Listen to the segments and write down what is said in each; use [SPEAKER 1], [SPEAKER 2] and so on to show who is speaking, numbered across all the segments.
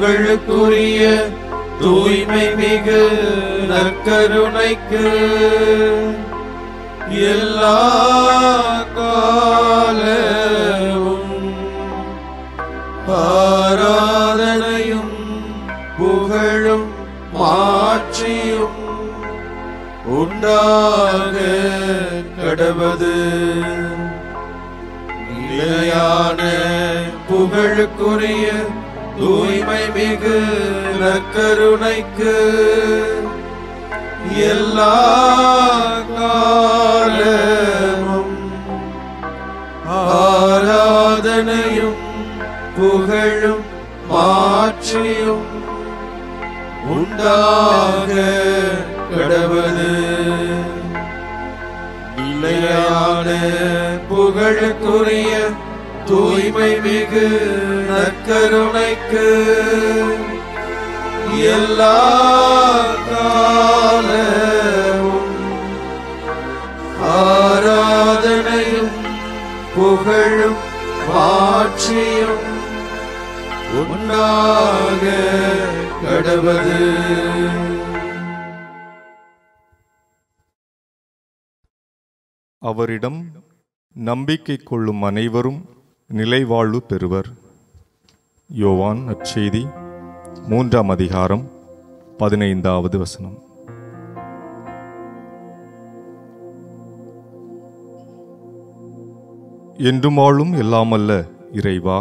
[SPEAKER 1] புகழுக்குரிய தூய்மை மிகு நற்கருணைக்கு எல்லா காலமும் ஆராதனையும் புகழும் மாட்சியும் உண்டாக கடவது நிலையான புகழுக்குரிய தூய்மை மிகு நற்கருணைக்கு எல்லா காலமும் ஆராதனையும் புகழும் மாட்சியும் உண்டாக கடவது நிலையான புகழுக்குரிய தூய்மை மிகு நற்கருணைக்கு எல்லா காலமும் ஆராதனையும் புகழும் மாட்சியும் உண்டாக கடவது
[SPEAKER 2] அவரிடம் நம்பிக்கை கொள்ளும் அனைவரும் நிலைவாழ்வு பெறுவர் யோவான் நற்செய்தி மூன்றாம் அதிகாரம் பதினைந்தாவது வசனம் என்றும் வாழும் எல்லாமல்ல இறைவா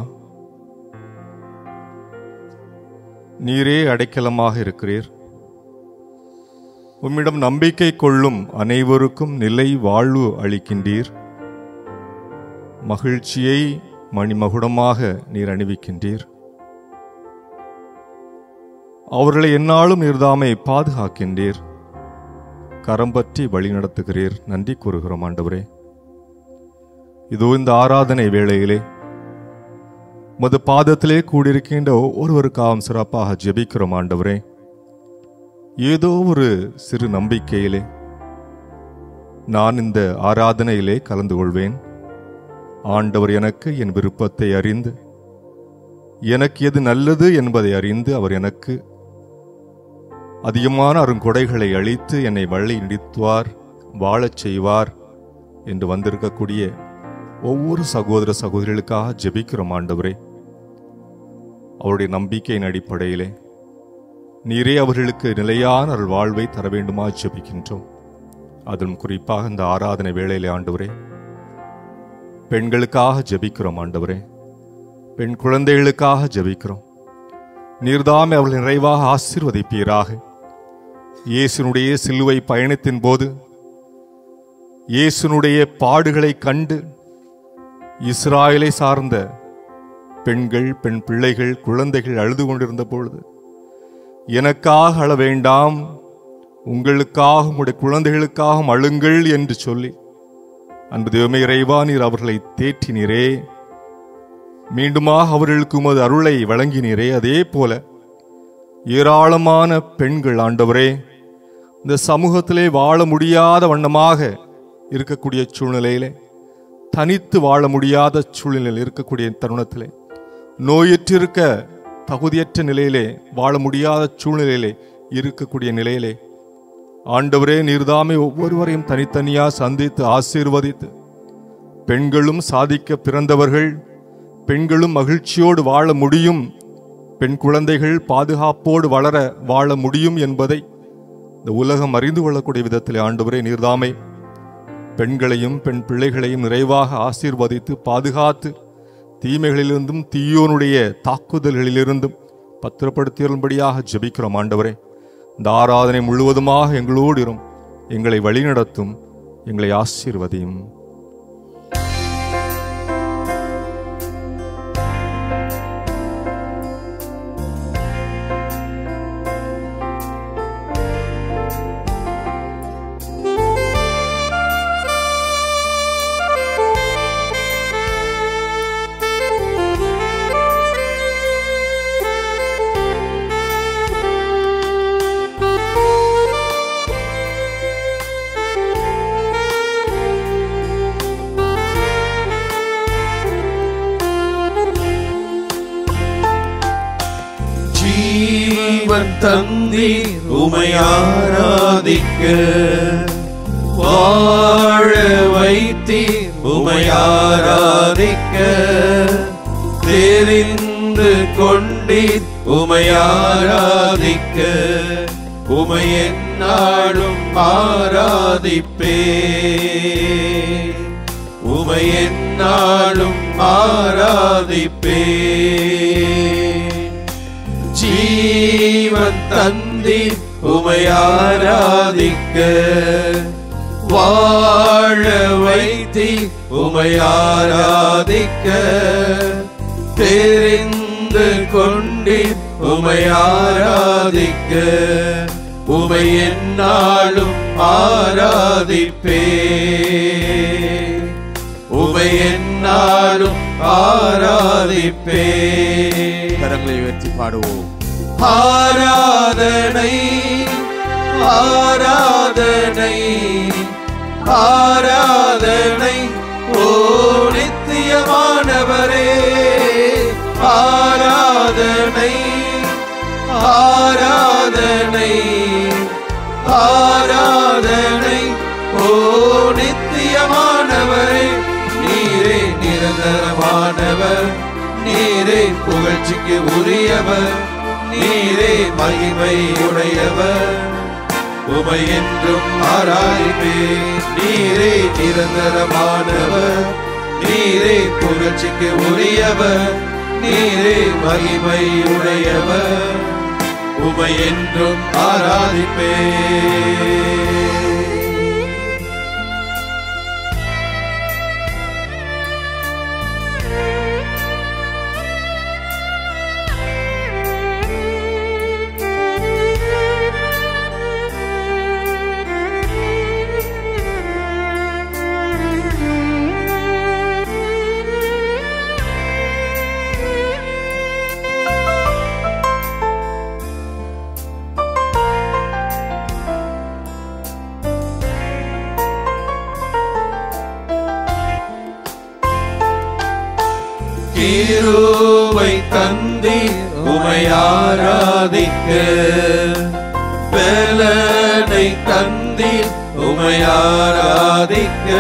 [SPEAKER 2] நீரே அடைக்கலமாக இருக்கிறீர் உம்மிடம் நம்பிக்கை கொள்ளும் அனைவருக்கும் நிலை வாழ்வு அளிக்கின்றீர் மகிழ்ச்சியை மணிமகுடமாக நீர் அணிவிக்கின்றீர் அவர்களை எந்நாளும் நீர்தாமை பாதுகாக்கின்றீர் கரம் பற்றி வழி நடத்துகிறீர் நன்றி கூறுகிறோம் ஆண்டவரே இதோ இந்த ஆராதனை வேளையிலே உமது பாதத்திலே கூடியிருக்கின்ற ஒவ்வொருவருக்காகவும் சிறப்பாக ஜெபிக்கிறோம் ஆண்டவரே ஏதோ ஒரு சிறு நம்பிக்கையிலே நான் இந்த ஆராதனையிலே கலந்து கொள்வேன் ஆண்டவர் எனக்கு என் விருப்பத்தை அறிந்து எனக்கு எது நல்லது என்பதை அறிந்து அவர் எனக்கு அதிகமான அருங்கொடைகளை அளித்து என்னை வழி நடித்துவார் வாழச் செய்வார் என்று வந்திருக்கக்கூடிய ஒவ்வொரு சகோதர சகோதரிகளுக்காக ஜெபிக்கிறோம் ஆண்டவரே அவருடைய நம்பிக்கையின் அடிப்படையிலே நீரே அவர்களுக்கு நிலையான அருள் வாழ்வை தர வேண்டுமா ஜெபிக்கின்றோம் அதிலும் குறிப்பாக இந்த ஆராதனை வேளையிலே ஆண்டவரே பெண்களுக்காக ஜெபிக்கிறோம் ஆண்டவரே பெண் குழந்தைகளுக்காக ஜெபிக்கிறோம் நீர்தாமே அவர்கள் நிறைவாக ஆசீர்வதிப்பீராக இயேசுனுடைய சிலுவை பயணத்தின் போது இயேசுனுடைய பாடுகளை கண்டு இஸ்ராயலை சார்ந்த பெண்கள் பெண் பிள்ளைகள் குழந்தைகள் அழுது கொண்டிருந்த பொழுது எனக்காக அழ வேண்டாம் உங்களுக்காக உங்களுடைய குழந்தைகளுக்காகவும் அழுங்கள் என்று சொல்லி அன்பு தெய்வமே இறைவா நீர் அவர்களை தேற்றினீரே மீண்டுமாக அவர்களுக்கு உமது அருளை வழங்கினீரே அதே போல ஏராளமான பெண்கள் ஆண்டவரே இந்த சமூகத்திலே வாழ முடியாத வண்ணமாக இருக்கக்கூடிய சூழ்நிலையிலே தனித்து வாழ முடியாத சூழ்நிலையில் இருக்கக்கூடிய தருணத்திலே நோயற்றிருக்க தகுதியற்ற நிலையிலே வாழ முடியாத சூழ்நிலையிலே இருக்கக்கூடிய நிலையிலே ஆண்டவரே நீர்தாமே ஒவ்வொருவரையும் தனித்தனியா சந்தித்து ஆசீர்வதித்து பெண்களும் சாதிக்க பிறந்தவர்கள் பெண்களும் மகிழ்ச்சியோடு வாழ முடியும் பெண் குழந்தைகள் பாதுகாப்போடு வளர வாழ முடியும் என்பதை இந்த உலகம் அறிந்து கொள்ளக்கூடிய விதத்தில் ஆண்டவரே நீர்தாமே பெண்களையும் பெண் பிள்ளைகளையும் நிறைவாக ஆசீர்வதித்து பாதுகாத்து தீமைகளிலிருந்தும் தீயோனுடைய தாக்குதல்களிலிருந்தும் பத்திரப்படுத்தியபடியாக ஜெபிக்கிறோம் ஆண்டவரே இந்த ஆராதனை முழுவதுமாக எங்களோடு இரும் எங்களை வழிநடத்தும் எங்களை ஆசீர்வதியும்
[SPEAKER 3] Thank you.
[SPEAKER 1] ஜீவன் தந்தீர் உமை ஆராதிக்க வாழ வைத்தீர் உமை ஆராதிக்க தெரிந்து கொண்டீர் உமை ஆராதிக்க உமை என்னாலும் ஆராதிப்பே உமை என்னாலும் ஆராதிப்பே ஜீவன் தந்தி உமை ஆராதிக்க வாழ வைத்தி உமை ஆராதிக்க தெரிந்து கொண்டி உமை ஆராதிக்க உமை என்னாலும் ஆராதிப்பே உமை என்னாலும் ஆராதிப்பே
[SPEAKER 3] கரங்களை உயர்த்தி பாடுவோம்
[SPEAKER 1] ஆராதனை ஆராதனை ஆராதனை ஓ நித்தியமானவரே ஆராதனை ஆராதனை ஆராதனை ஓ நித்தியமானவரே நீரே நிரந்தரமானவர் நீரே புகழ்ச்சிக்கு உரியவர் நீரே மகிமையுடையவர் உமை என்றும் ஆராய்வே நீரே நிரந்தரமானவர் நீரே புகழ்ச்சிக்கு உரியவர் நீரே மகிமையுடையவர் உமை என்றும் ஆராதிப்பே கிருபை தந்தி உமை ஆராதிக்க பலனை தந்தி உமை ஆராதிக்க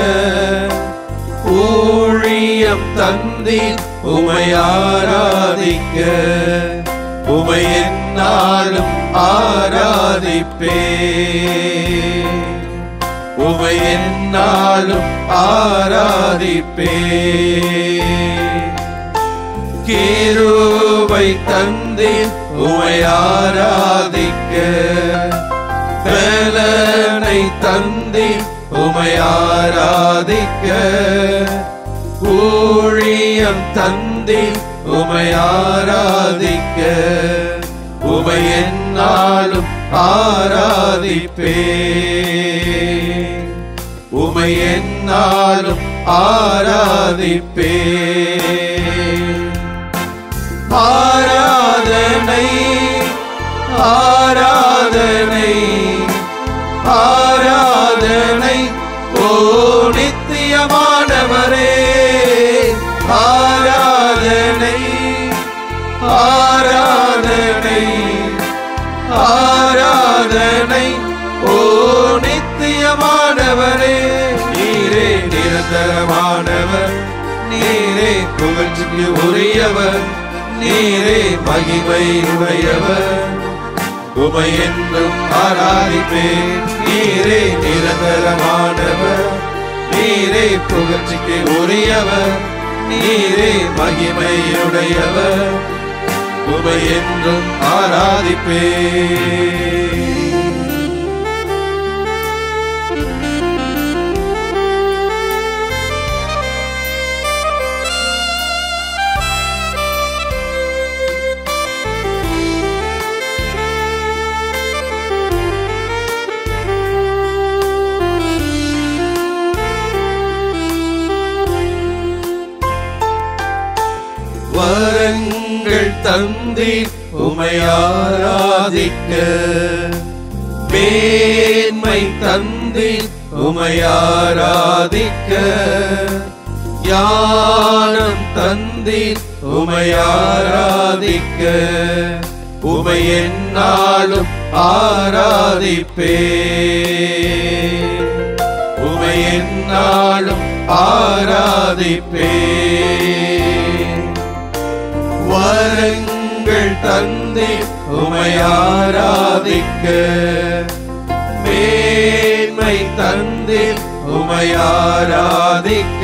[SPEAKER 1] ஊழியம் தந்தி உமை ஆராதிக்க உமை என்னாலும் ஆராதிப்பே உமை என்னாலும் ஆராதிப்பே கிருபை தந்தி உமை ஆராதிக்க பலனை தந்தி உமை ஆராதிக்க ஊழியம் தந்தி உமை ஆராதிக்க உமை என்னாலும் ஆராதிப்பே உமை என்னாலும் ஆராதிப்பே ஆராதனை ஆராதனை ஆராதனை ஓ நித்தியமானவரே ஆராதனை ஆராதனை ஆராதனை ஓ நித்தியமானவரே நீரே நிரந்தரமானவர் நீரே புகழ்ச்சிக்கு உரியவர் நீரே மகிமை உடையவர் உமை என்றும் ஆராதிப்பேன் நீரே நிரந்தரமானவர் நீரே புகழ்ச்சிக்கு உரியவர் நீரே மகிமையுடையவர் உமை என்றும் ஆராதிப்பேன் வரங்கள் தந்தி உமை ஆராதிக்க மேன்மை தந்தி உமை ஆராதிக்க ஞானம் தந்தி உமை ஆராதிக்க உமை என்னாலும் ஆராதிப்பே உமை என்னாலும் ஆராதிப்பே வரங்கள் தந்தி உமை ஆராதிக்க மேன்மை தந்தில் உமை ஆராதிக்க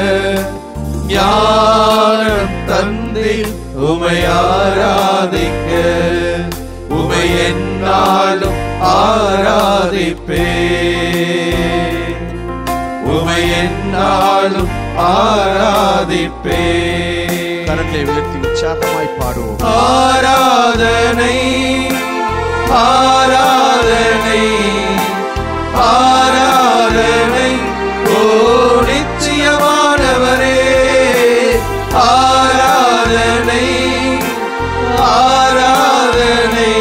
[SPEAKER 1] ஞானம் தந்தில் உமை ஆராதிக்க உமை என்னாலும் ஆராதிப்பே உமை என்னாலும் ஆராதிப்பே
[SPEAKER 3] கரங்களை உயர்த்தி உற்சாகமாய் பாடுவோம்
[SPEAKER 1] ஆராதனை ஆராதனை ஆராதனை ஓ நிச்சயமானவரே ஆராதனை ஆராதனை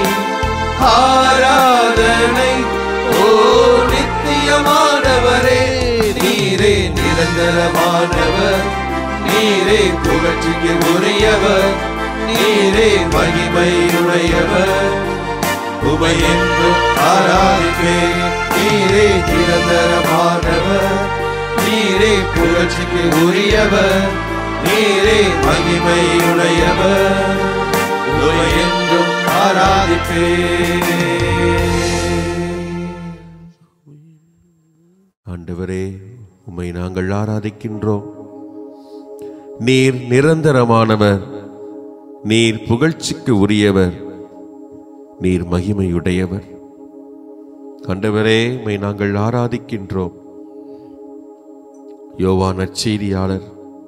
[SPEAKER 1] ஆராதனை ஓ நித்தியமானவரே நீரே நிரந்தரமானவர் நீரே புகழ்ச்சிக்கு உரியவர் நீரே மகிமையுடையவர் உமை என்றும் ஆராதிப்பே நீரே நிரந்தரமானவர் நீரே புகழ்ச்சிக்கு உரியவர் நீரே மகிமையுடையவர் உமை என்றும் ஆராதிப்பே
[SPEAKER 4] ஆண்டவரே உம்மை நாங்கள் ஆராதிக்கின்றோம் நீர் நிரந்தரமானவர் நீர் புகழ்ச்சிக்கு உரியவர் நீர் மகிமையுடையவர் ஆண்டவரே உம்மை நாங்கள் ஆராதிக்கின்றோம் யோவான் நற்செய்தியாளர்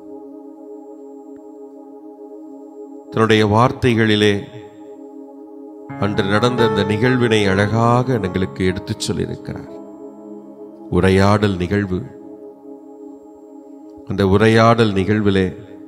[SPEAKER 4] தன்னுடைய வார்த்தைகளிலே அன்று நடந்த அந்த நிகழ்வினை அழகாக எங்களுக்கு எடுத்துச் சொல்லியிருக்கிறார் உரையாடல் நிகழ்வு அந்த உரையாடல் நிகழ்விலே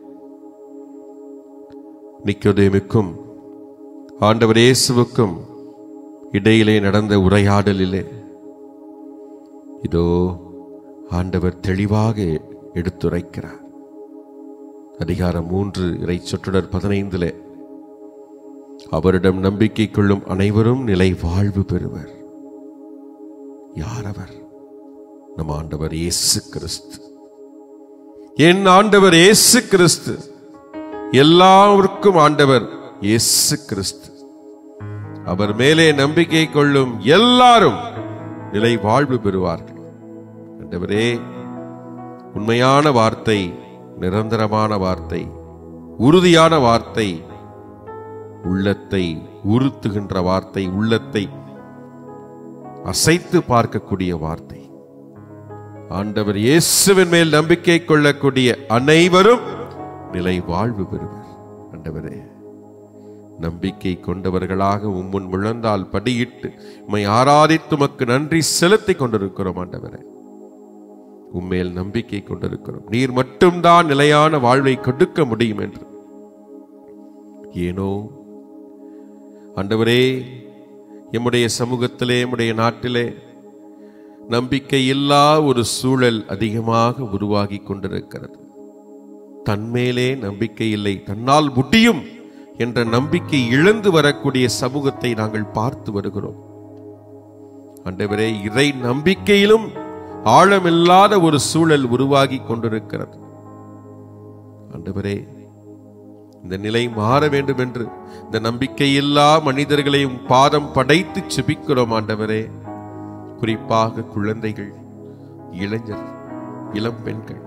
[SPEAKER 4] நிக்கோதேமுக்கும் ஆண்டவர் இயேசுவுக்கும் இடையிலே நடந்த உரையாடலிலே இதோ ஆண்டவர் தெளிவாக எடுத்துரைக்கிறார் அதிகாரம் மூன்று இறை சொற்றொடர் பதினைந்திலே அவரிடம் நம்பிக்கை கொள்ளும் அனைவரும் நிலை வாழ்வு பெறுவர் யார் அவர் நம் ஆண்டவர் இயேசு கிறிஸ்து என் ஆண்டவர் இயேசு கிறிஸ்து எல்லாருக்கும் ஆண்டவர் இயேசு கிறிஸ்து அவர் மேலே நம்பிக்கை கொள்ளும் எல்லாரும் நிலை வாழ்வு பெறுவார்கள் ஆண்டவரே உண்மையான வார்த்தை நிரந்தரமான வார்த்தை உறுதியான வார்த்தை உள்ளத்தை உறுத்துகின்ற வார்த்தை உள்ளத்தை அசைத்து பார்க்கக்கூடிய வார்த்தை ஆண்டவர் இயேசுவின் மேல் நம்பிக்கை கொள்ளக்கூடிய அனைவரும் நிலை வாழ்வு பெறுவர் ஆண்டவரே நம்பிக்கை கொண்டவர்களாக உம்முன் முழந்தால் படியிட்டு உம்மை ஆராதித்து உமக்கு நன்றி செலுத்திக் கொண்டிருக்கிறோம் ஆண்டவரே உம்மேல் நம்பிக்கை கொண்டிருக்கிறோம் நீர் மட்டும்தான் நிலையான வாழ்வை கொடுக்க முடியும் என்று ஏனோ ஆண்டவரே எம்முடைய சமூகத்திலே எம்முடைய நாட்டிலே நம்பிக்கை இல்லா ஒரு சூழல் அதிகமாக உருவாகி கொண்டிருக்கிறது தன்மேலே நம்பிக்கை இல்லை தன்னால் முடியும் என்ற நம்பிக்கை இழந்து வரக்கூடிய சமூகத்தை நாங்கள் பார்த்து வருகிறோம் ஆண்டவரே இறை நம்பிக்கையிலும் ஆழமில்லாத ஒரு சூழல் உருவாகி கொண்டிருக்கிறது ஆண்டவரே இந்த நிலை மாற வேண்டும் என்று இந்த நம்பிக்கையில்லா மனிதர்களையும் பாதம் படைத்து செபிக்கிறோம் ஆண்டவரே குறிப்பாக குழந்தைகள் இளைஞர் இளம் பெண்கள்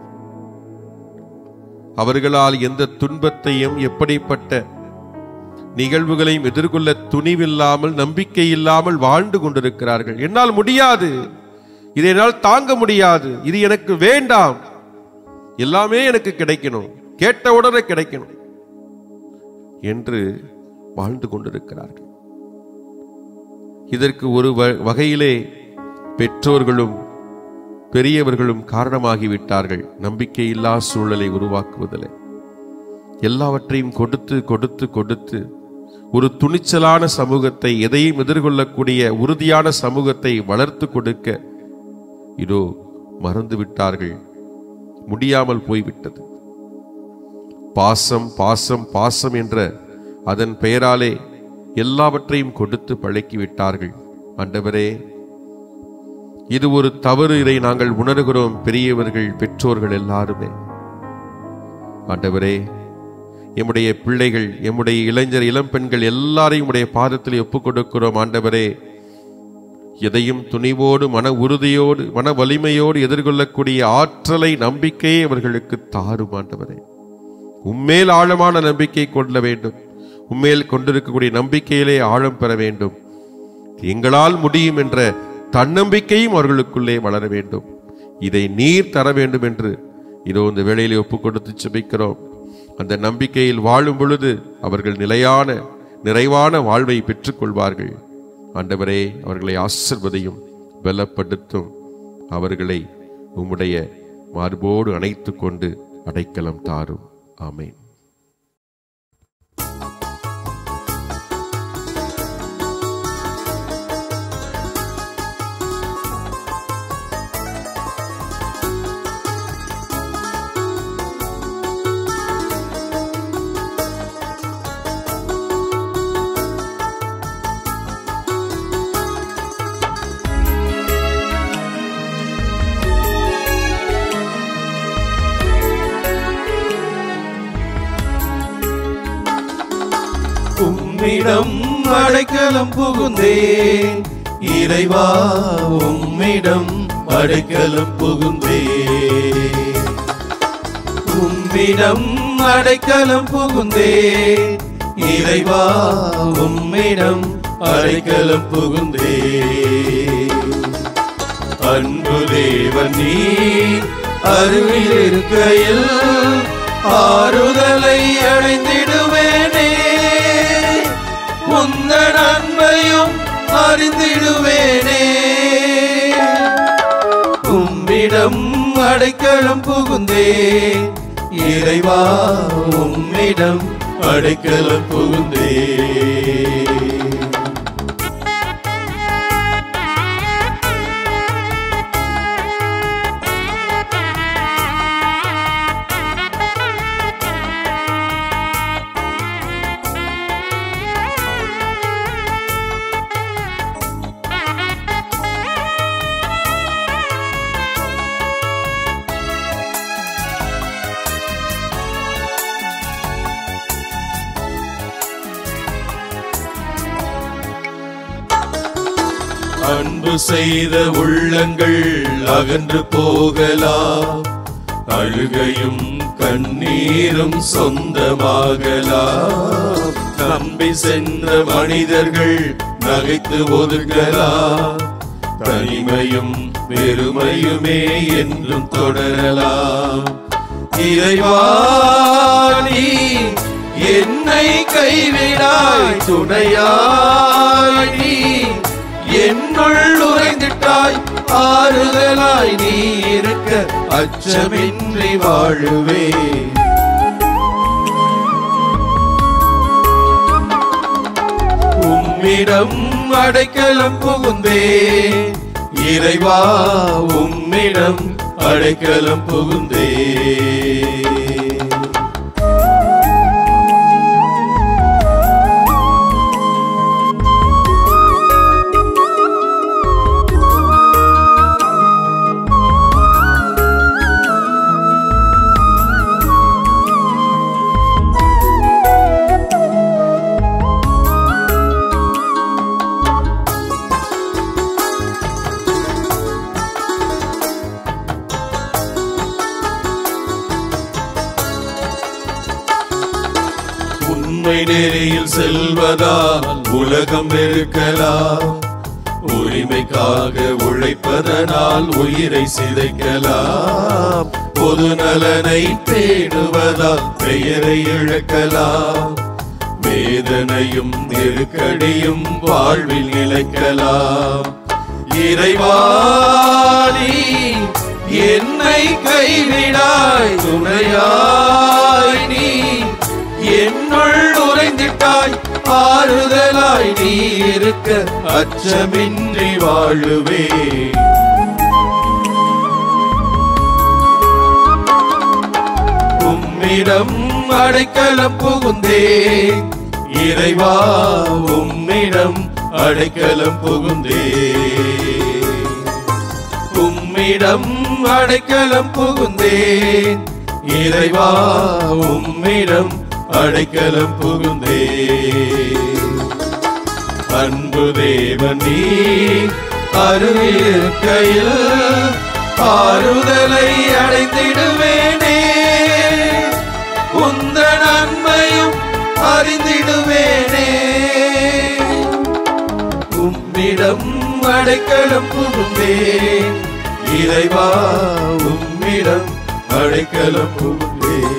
[SPEAKER 4] அவர்களால் எந்த துன்பத்தையும் எப்படிப்பட்ட நிகழ்வுகளையும் எதிர்கொள்ள துணிவில்லாமல் நம்பிக்கை இல்லாமல் வாழ்ந்து கொண்டிருக்கிறார்கள் என்னால் முடியாது இதை என்னால் தாங்க முடியாது இது எனக்கு வேண்டாம் எல்லாமே எனக்கு கிடைக்கணும் கேட்ட உடனே கிடைக்கணும் என்று வாழ்ந்து கொண்டிருக்கிறார்கள் இதற்கு ஒரு வ- வகையிலே பெற்றோர்களும் பெரியவர்களும் காரணமாகிவிட்டார்கள் நம்பிக்கையில்லா சூழலை உருவாக்குவதில் எல்லாவற்றையும் கொடுத்து கொடுத்து கொடுத்து ஒரு துணிச்சலான சமூகத்தை எதையும் எதிர்கொள்ளக்கூடிய உறுதியான சமூகத்தை வளர்த்து கொடுக்க இதோ மறந்து விட்டார்கள் முடியாமல் போய்விட்டது பாசம் பாசம் பாசம் என்ற அதன் பெயராலே எல்லாவற்றையும் கொடுத்து பழக்கி விட்டார்கள் ஆண்டவரே இது ஒரு தவறு இதை நாங்கள் உணர்கிறோம் பெரியவர்கள் பெற்றோர்கள் எல்லாருமே ஆண்டவரே எம்முடைய பிள்ளைகள் எம்முடைய இளைஞர் இளம் பெண்கள் எல்லாரையும் உடைய பாதத்தில் ஒப்புக் கொடுக்கிறோம் ஆண்டவரே எதையும் துணிவோடு மன உறுதியோடு மன வலிமையோடு எதிர்கொள்ளக்கூடிய ஆற்றலை நம்பிக்கையை அவர்களுக்கு தாரும் ஆண்டவரே உம்மேல் ஆழமான நம்பிக்கை கொள்ள வேண்டும் உம்மேல் கொண்டிருக்கக்கூடிய நம்பிக்கையிலே ஆழம் பெற வேண்டும் எங்களால் முடியும் என்ற தன்னம்பிக்கையும் அவர்களுக்குள்ளே வளர வேண்டும் இதை நீர் தர வேண்டும் என்று இதோ இந்த வேளையிலே ஒப்பு கொடுத்து செபிக்கிறோம் அந்த நம்பிக்கையில் வாழும் பொழுது அவர்கள் நிலையான நிறைவான வாழ்வை பெற்றுக்கொள்வார்கள் ஆண்டவரே அவர்களை ஆசிர்வதையும் பலப்படுத்தும் அவர்களை உம்முடைய மார்போடு அணைத்துக் கொண்டு அடைக்கலம் தாரும் ஆமென்
[SPEAKER 1] உம்மிடம் அடைக்கலம் புகுந்தேன் இறைவா உம்மிடம் அடைக்கலம் புகுந்தேன் உம்மிடம் அடைக்கலம் புகுந்தேன் இறைவா உம்மிடம் அடைக்கலம் புகுந்தேன் அன்பு தேவன் நீ அருகில் இருக்கையில் ஆறுதலை அடைந்திடுவேனே உந்தன் அன்பையும் அறிந்திடுவேனே உம்மிடம் அடைக்கலம் புகுந்தேன் இறைவா உம்மிடம் அடைக்கலம் புகுந்தேன் அன்பு செய்த உள்ளங்கள் அகன்று போகலாம் அழுகையும் கண்ணீரும் சொந்தமாகலாம் நம்பி சென்ற மனிதர்கள் நகைத்து ஒதுக்கலாம் தனிமையும் பெருமையுமே என்றும் தொடரலாம் இறைவாணி என்னை கைவிடாய் துணையாய் நீ என்னுள் உறைந்திட்டாய் ஆறுதலாய் நீ இருக்க அச்சமின்றி வாழுவே உம்மிடம் அடைக்கலம் புகுந்தே இறைவா உம்மிடம் அடைக்கலம் புகுந்தே உண்மை நெறியில் செல்வதால் உலகம் வெறுக்கலாம் உரிமைக்காக உழைப்பதனால் உயிரை சிதைக்கலாம் பொது நலனை தேடுவதால் பெயரை இழக்கலாம் வேதனையும் நெருக்கடியும் வாழ்வில் நிலைக்கலாம் இறைவாணி என்னை கைவிடாய் துணையாய் நீ என்னுள் உறைந்திட்டாய் ஆறுதலாய் நீ இருக்க அச்சமின்றி வாழுவே உம்மிடம் அடைக்கலம் புகுந்தே இறைவா உம்மிடம் அடைக்கலம் புகுந்தே உம்மிடம் அடைக்கலம் புகுந்தேன் இறைவா உம்மிடம் அடைக்கலம் புகுந்தேன் அன்பு தேவன் நீ அருகிருக்கையில் ஆறுதலை அடைந்திடுவேனே உந்த நன்மையும் அறிந்திடுவேனே உம்மிடம் அடைக்கலம் புகுந்தேன் இறைவா உம்மிடம் அடைக்கலம் புகுந்தேன்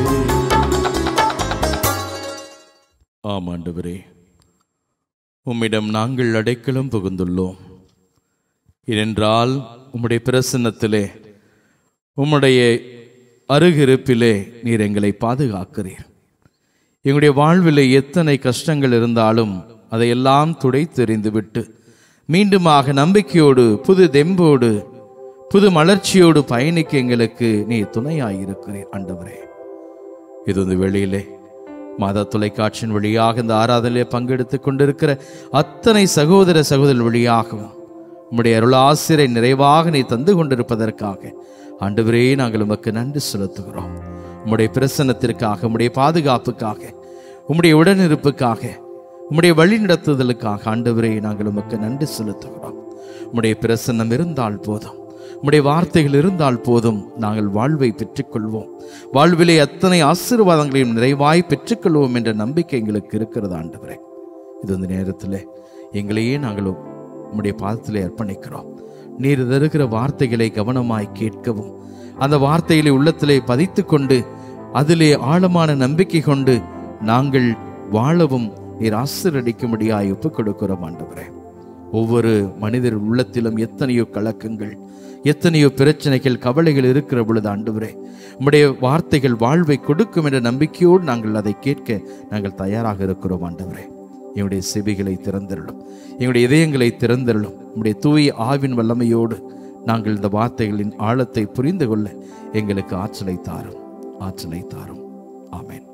[SPEAKER 3] ஆம் ஆண்டவரே உம்மிடம் நாங்கள் அடைக்கலம் புகுந்துள்ளோம் ஏனென்றால் உம்முடைய பிரசன்னத்திலே உம்முடைய அருகிருப்பிலே நீர் எங்களை பாதுகாக்கிறீர் எங்களுடைய வாழ்விலே எத்தனை கஷ்டங்கள் இருந்தாலும் அதையெல்லாம் துடைத்தெறிந்துவிட்டு மீண்டுமாக நம்பிக்கையோடு புது தெம்போடு புது மலர்ச்சியோடு பயணிக்க எங்களுக்கு நீர் துணையாயிருக்கிறீர் ஆண்டவரே இது இந்த வெளியிலே மாதா தொலைக்காட்சியின் வழியாக இந்த ஆராதனையிலே பங்கெடுத்துக் கொண்டிருக்கிற அத்தனை சகோதர சகோதரர் வழியாகவும் உம்முடைய அருளாசிரை நிறைவாக நீ தந்து கொண்டிருப்பதற்காக ஆண்டவரே நாங்கள் உமக்கு நன்றி செலுத்துகிறோம் உம்முடைய பிரசன்னத்திற்காக உம்முடைய பாதுகாப்புக்காக உம்முடைய உடனிருப்புக்காக உம்முடைய வழி நடத்துதலுக்காக ஆண்டவரே நாங்கள் உமக்கு நன்றி செலுத்துகிறோம் உம்முடைய பிரசன்னம் இருந்தால் போதும் உம்முடைய வார்த்தைகள் இருந்தால் போதும் நாங்கள் வாழ்வை பெற்றுக்கொள்வோம் வாழ்விலே அத்தனை ஆசீர்வாதங்களையும் நிறைவாய் பெற்றுக்கொள்வோம் என்ற நம்பிக்கை எங்களுக்கு இருக்கிறது ஆண்டவரே இது இந்த நேரத்தில் எங்களையே நாங்கள் உம்முடைய பாதத்திலே அர்ப்பணிக்கிறோம் நீர் தருகிற வார்த்தைகளை கவனமாய் கேட்கவும் அந்த வார்த்தைகளை உள்ளத்திலே பதித்து கொண்டு அதிலே ஆழமான நம்பிக்கை கொண்டு நாங்கள் வாழவும் நீர் ஆசிரடிக்கும்படியாய் ஒப்புக் கொடுக்கிறோம் ஆண்டவரே ஒவ்வொரு மனிதர் உள்ளத்திலும் எத்தனையோ கலக்கங்கள் எத்தனையோ பிரச்சனைகள் கவலைகள் இருக்கிற பொழுது ஆண்டவரே உம்முடைய வார்த்தைகள் வாழ்வை கொடுக்கும் என்ற நம்பிக்கையோடு நாங்கள் அதை கேட்க நாங்கள் தயாராக இருக்கிறோம் ஆண்டவரே எங்களுடைய செவிகளை திறந்தருளும் எங்களுடைய இதயங்களை திறந்தருளும் உம்முடைய தூய ஆவின் வல்லமையோடு நாங்கள் இந்த வார்த்தைகளின் ஆழத்தை புரிந்து கொள்ள எங்களுக்கு ஆற்றலை தாரும் ஆற்றலை தாரும் ஆமென்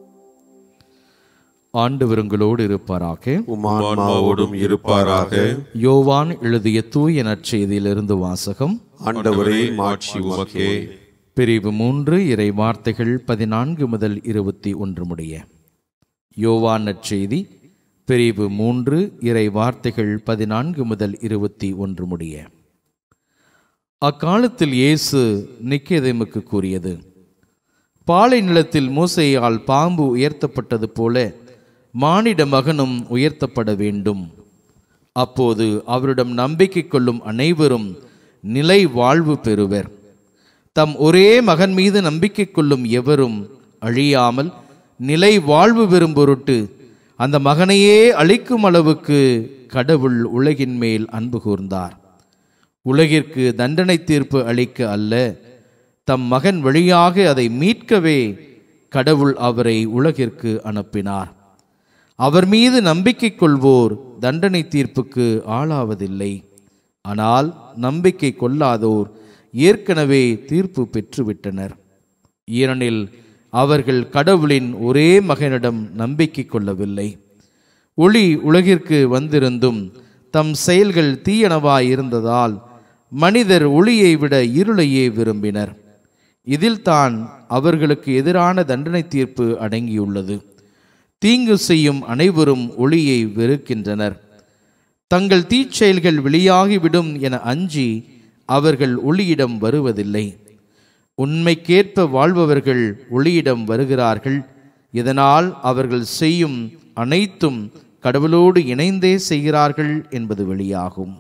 [SPEAKER 3] ஆண்டவர் உங்களோடு இருப்பாராக
[SPEAKER 4] ஆன்மாவோடும் இருப்பாராக
[SPEAKER 3] யோவான் எழுதிய தூய நற்செய்தியிலிருந்து வாசகம்
[SPEAKER 4] ஆண்டவரே மாட்சி உமக்கே
[SPEAKER 3] பிரிவு மூன்று இறை வார்த்தைகள் பதினான்கு முதல் இருபத்தி ஒன்று முடிய யோவான் நற்செய்தி பிரிவு மூன்று இறை வார்த்தைகள் பதினான்கு முதல் இருபத்தி ஒன்று முடிய அக்காலத்தில் இயேசு நிக்கேதேமுக்கு கூறியது பாலை நிலத்தில் மூசையால் பாம்பு உயர்த்தப்பட்டது போல மானிட மகனும் உயர்த்தப்பட வேண்டும் அப்போது அவரிடம் நம்பிக்கை கொள்ளும் அனைவரும் நிலை வாழ்வு பெறுவர் தம் ஒரே மகன் மீது நம்பிக்கை கொள்ளும் எவரும் அழியாமல் நிலை வாழ்வு பெறும் பொருட்டு அந்த மகனையே அழிக்கும் அளவுக்கு கடவுள் உலகின் மேல் அன்பு கூர்ந்தார் உலகிற்கு தண்டனை தீர்ப்பு அளிக்க அல்ல தம் மகன் வழியாக அதை மீட்கவே கடவுள் அவரை உலகிற்கு அனுப்பினார் அவர் மீது நம்பிக்கை கொள்வோர் தண்டனை தீர்ப்புக்கு ஆளாவதில்லை ஆனால் நம்பிக்கை கொள்ளாதோர் ஏற்கனவே தீர்ப்பு பெற்றுவிட்டனர் ஏனெனில் அவர்கள் கடவுளின் ஒரே மகனிடம் நம்பிக்கை கொள்ளவில்லை ஒளி உலகிற்கு வந்திருந்தும் தம் செயல்கள் தீயனவாய் இருந்ததால் மனிதர் ஒளியை விட இருளையே விரும்பினர் இதில் தான் அவர்களுக்கு எதிரான தண்டனை தீர்ப்பு அடங்கியுள்ளது தீங்கு செய்யும் அனைவரும் ஒளியை வெறுக்கின்றனர் தங்கள் தீச்செயல்கள் வெளியாகிவிடும் என அஞ்சி அவர்கள் ஒளியிடம் வருவதில்லை உண்மைக்கேற்ப வாழ்பவர்கள் ஒளியிடம் வருகிறார்கள் இதனால் அவர்கள் செய்யும் அனைத்தும் கடவுளோடு இணைந்தே செய்கிறார்கள் என்பது வெளியாகும்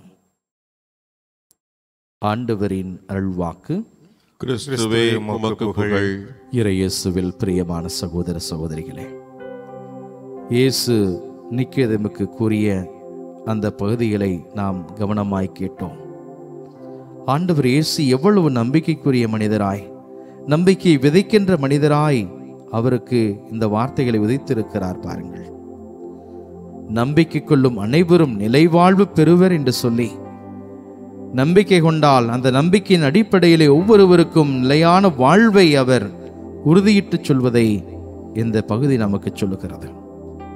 [SPEAKER 3] ஆண்டவரின் அருள்வாக்கு
[SPEAKER 4] கிறிஸ்துவே உமக்கு புகழ்
[SPEAKER 3] இறையேசுவில் பிரியமான சகோதர சகோதரிகளே இயேசு நிக்கேதமுக்கு கூறிய அந்த பகுதிகளை நாம் கவனமாய் கேட்டோம் ஆண்டவர் இயேசு எவ்வளவு நம்பிக்கைக்குரிய மனிதராய் நம்பிக்கை விதைக்கின்ற மனிதராய் அவருக்கு இந்த வார்த்தைகளை விதைத்திருக்கிறார் பாருங்கள் நம்பிக்கை கொள்ளும் அனைவரும் நிலைவாழ்வு பெறுவர் என்று சொல்லி நம்பிக்கை கொண்டால் அந்த நம்பிக்கையின் அடிப்படையிலே ஒவ்வொருவருக்கும் நிலையான வாழ்வை அவர் உறுதியிட்டு சொல்வதை இந்த பகுதி நமக்கு சொல்லுகிறது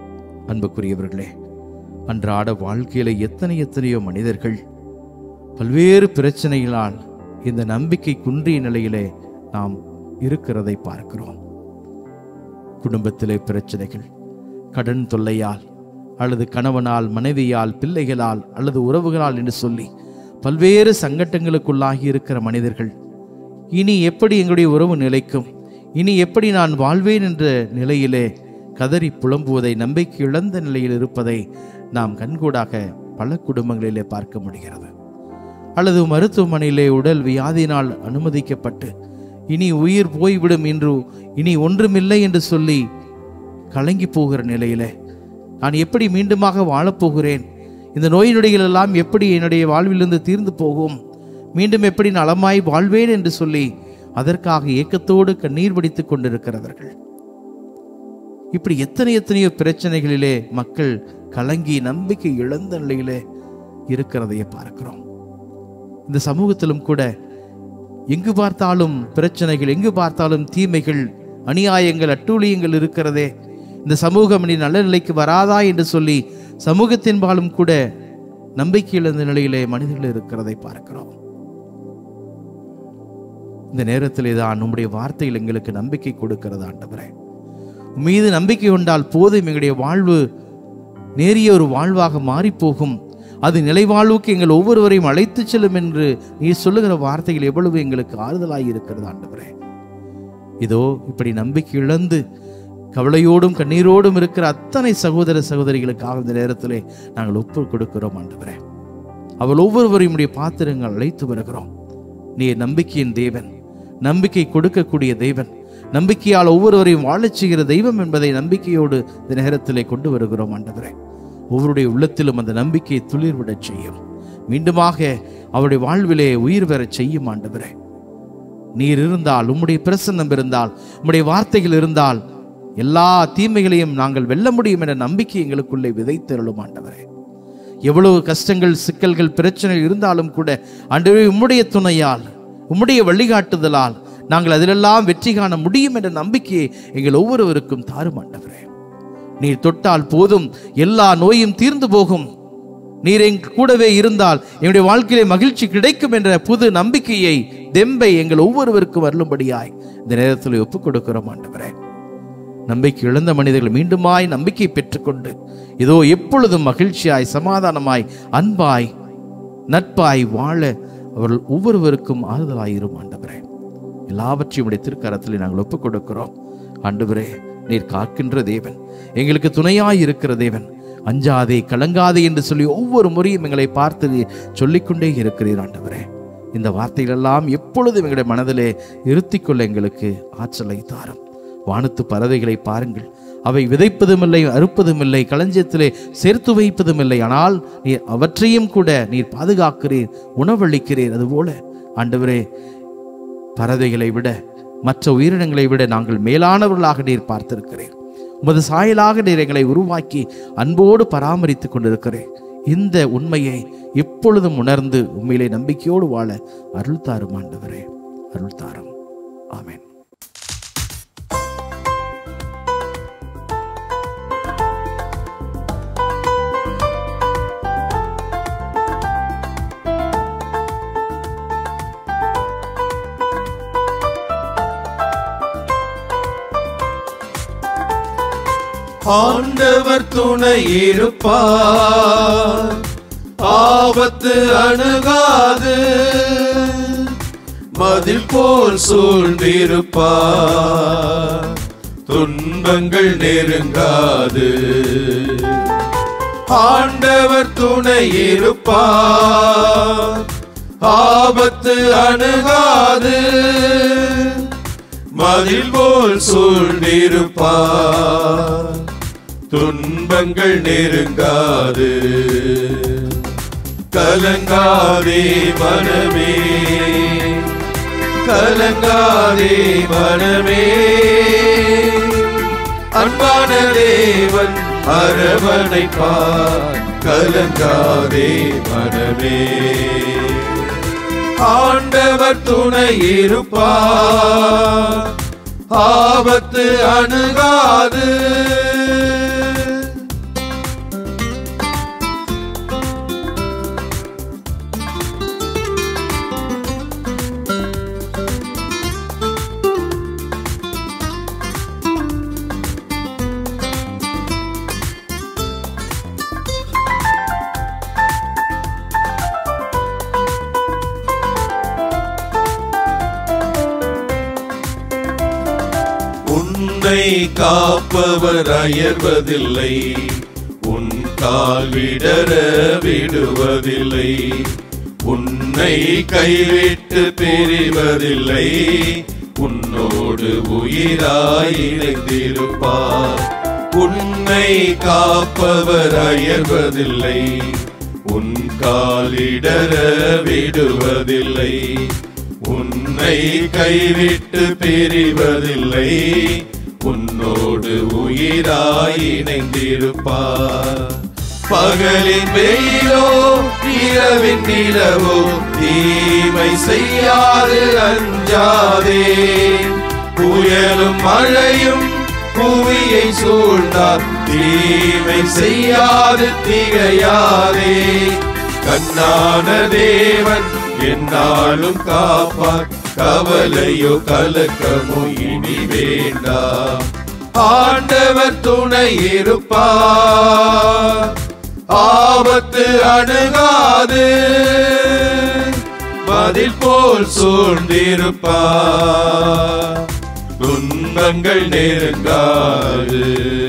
[SPEAKER 3] அன்புக்குரியவர்களே அன்றாட வாழ்க்கையில எத்தனை எத்தனையோ மனிதர்கள் பல்வேறு பிரச்சனைகளால் இந்த நம்பிக்கை குன்றிய நிலையிலே நாம் இருக்கிறதை பார்க்கிறோம் குடும்பத்திலே பிரச்சனைகள் கடன் தொல்லையால் அல்லது கணவனால் மனைவியால் பிள்ளைகளால் அல்லது உறவுகளால் என்று சொல்லி பல்வேறு சங்கட்டங்களுக்குள்ளாகி இருக்கிற மனிதர்கள் இனி எப்படி எங்களுடைய உறவு நிலைக்கும் இனி எப்படி நான் வாழ்வேன் என்ற நிலையிலே கதறி புலம்புவதை நம்பிக்கை இழந்த நிலையில் இருப்பதை நாம் கண்கூடாக பல குடும்பங்களிலே பார்க்க முடிகிறது அல்லது மருத்துவமனையிலே உடல் வியாதியினால் அனுமதிக்கப்பட்டு இனி உயிர் போய்விடும் என்று இனி ஒன்றுமில்லை என்று சொல்லி கலங்கி போகிற நிலையிலே நான் எப்படி மீண்டுமாக வாழப்போகிறேன் இந்த நோய் நொடிகள் எல்லாம் எப்படி என்னுடைய வாழ்விலிருந்து தீர்ந்து போகும் மீண்டும் எப்படி நலமாய் வாழ்வேன் என்று சொல்லி அதற்காக ஏக்கத்தோடு கண்ணீர் வடித்துக் கொண்டிருக்கிறவர்கள் இப்படி எத்தனை எத்தனையோ பிரச்சனைகளிலே மக்கள் கலங்கி நம்பிக்கை இழந்த நிலையிலே இருக்கிறதையே பார்க்கிறோம் இந்த சமூகத்திலும் கூட எங்கு பார்த்தாலும் பிரச்சனைகள் எங்கு பார்த்தாலும் தீமைகள் அநியாயங்கள் அட்டூழியங்கள் இருக்கிறதே இந்த சமூகம் இனி நல்ல நிலைக்கு வராதா என்று சொல்லி சமூகத்தின்பாலும் கூட நம்பிக்கை இழந்த நிலையிலே மனிதர்கள் இருக்கிறதை பார்க்கிறோம் இந்த நேரத்திலே தான் உம்முடைய வார்த்தையில் எங்களுக்கு நம்பிக்கை கொடுக்கிறது ஆண்டவரே உம் மீது நம்பிக்கை கொண்டால் போதும் எங்களுடைய வாழ்வு நேரிய ஒரு வாழ்வாக மாறிப்போகும் அது நிலைவாழ்வுக்கு எங்கள் ஒவ்வொருவரையும் அழைத்து செல்லும் என்று நீ சொல்லுகிற வார்த்தைகள் எவ்வளவு எங்களுக்கு ஆறுதலாய் இருக்கிறது ஆண்டவரே இதோ இப்படி நம்பிக்கை இழந்து கவலையோடும் கண்ணீரோடும் இருக்கிற அத்தனை சகோதர சகோதரிகளுக்காக இந்த நேரத்திலே நாங்கள் ஒப்பு கொடுக்கிறோம் ஆண்டவரே அவள் ஒவ்வொருவரையும் உடைய பாத்திரங்கள் அழைத்து வருகிறோம் நீ நம்பிக்கையின் தேவன் நம்பிக்கை கொடுக்கக்கூடிய தேவன் நம்பிக்கையால் ஒவ்வொருவரையும் வாழச் செய்கிற தெய்வம் என்பதை நம்பிக்கையோடு இந்த நேரத்திலே கொண்டு வருகிறோம் ஆண்டவரே ஒவ்வொருடைய உள்ளத்திலும் அந்த நம்பிக்கையை துளிர்விடச் செய்யும் மீண்டுமாக அவருடைய வாழ்விலே உயிர் பெறச் செய்யும் ஆண்டவரே நீர் இருந்தால் உம்முடைய பிரசன்னம் இருந்தால் உம்முடைய வார்த்தைகள் இருந்தால் எல்லா தீமைகளையும் நாங்கள் வெல்ல முடியும் என்ற நம்பிக்கை எங்களுக்குள்ளே விதைத்தருளும் ஆண்டவரே எவ்வளவு கஷ்டங்கள் சிக்கல்கள் பிரச்சனை இருந்தாலும் கூட ஆண்டவரே உம்முடைய துணையால் உம்முடைய வழிகாட்டுதலால் நாங்கள் அதிலெல்லாம் வெற்றி காண முடியும் என்ற நம்பிக்கையை எங்கள் ஒவ்வொருவருக்கும் தாரும் ஆண்டவரே நீர் தொட்டால் போதும் எல்லா நோயும் தீர்ந்து போகும் நீர் எங்க கூடவே இருந்தால் என்னுடைய வாழ்க்கையிலே மகிழ்ச்சி கிடைக்கும் என்ற புது நம்பிக்கையை தெம்பை எங்கள் ஒவ்வொருவருக்கும் அருளும்படியாய் இந்த நேரத்தில் ஒப்புக் கொடுக்கிறோம் ஆண்டவரே நம்பிக்கை இழந்த மனிதர்கள் மீண்டுமாய் நம்பிக்கை பெற்றுக்கொண்டு இதோ எப்பொழுதும் மகிழ்ச்சியாய் சமாதானமாய் அன்பாய் நட்பாய் வாழ அவர்கள் ஒவ்வொருவருக்கும் ஆறுதலாயிரும் ஆண்டவரே எல்லாவற்றையும் உடைய திருக்கரத்தில் நாங்கள் ஒப்புக் கொடுக்கிறோம் ஆண்டவரே நீர் காக்கின்ற தேவன் எங்களுக்கு துணையாய் இருக்கிற தேவன் அஞ்சாதே கலங்காதே என்று சொல்லி ஒவ்வொரு முறையும் எங்களை பார்த்து நீர் சொல்லிக்கொண்டே இருக்கிறீர் ஆண்டவரே இந்த வார்த்தைகளெல்லாம் எப்பொழுதும் எங்களுடைய மனதிலே இருத்திக்கொள்ள எங்களுக்கு ஆற்றலை தாரும் வானத்து பறவைகளை பாருங்கள் அவை விதைப்பதுமில்லை அறுப்பதுமில்லை களஞ்சியத்திலே சேர்த்து வைப்பதுமில்லை ஆனால் நீர் அவற்றையும் கூட நீர் பாதுகாக்கிறீர் உணவளிக்கிறீர் அதுபோல ஆண்டவரே பறவைகளை விட மற்ற உயிரினங்களை விட நாங்கள் மேலானவர்களாக நீர் பார்த்திருக்கிறீர் உமது சாயலாக நீர் எங்களை உருவாக்கி அன்போடு பராமரித்துக் கொண்டிருக்கிறேன் இந்த உண்மையை எப்பொழுதும் உணர்ந்து உண்மையிலே நம்பிக்கையோடு வாழ அருள் தாரும் ஆண்டவரே அருள் தாரும் ஆமென்
[SPEAKER 1] ஆண்டவர் துணை இருப்பார் ஆபத்து அணுகாது மதில் போல் சூழ்ந்திருப்பார் துன்பங்கள் நெருங்காது ஆண்டவர் துணை இருப்பார் ஆபத்து அணுகாது மதில் போல் சூழ்ந்திருப்பார் துன்பங்கள் நெருங்காது கலங்காதே மனமே கலங்காதே மனமே அன்பான தேவன் அரவணைப்பார் கலங்காதே மனமே ஆண்டவர் துணை இருப்பார் ஆபத்து அணுகாது உன்னை காப்பவர் அயர்வதில்லை உன் கால் விடர விடுவதில்லை உன்னை கைவிட்டு பிரிவதில்லை உன்னோடு உயிராய் இணைந்திருப்பார் உன்னை காப்பவர் அயர்வதில்லை உன் காலிடர விடுவதில்லை உன்னை கைவிட்டு பிரிவதில்லை உன்னோடு உயிராய் இணைந்திருப்பார் பகலின் வெயிலோ இரவின் நிலவோ தீமை செய்யாது அஞ்சாதே புயலும் மழையும் புவியை சூழ்ந்தார் தீமை செய்யாது திகையாதே கண்ணான தேவன் என்னாலும் காப்பார் கவலையோ கலக்கமோ இனி வேண்டாம் ஆண்டவர் துணை இருப்பார் ஆபத்து அணுகாது பதில் போல் சூழ்ந்திருப்பார் துன்பங்கள் நெருங்காது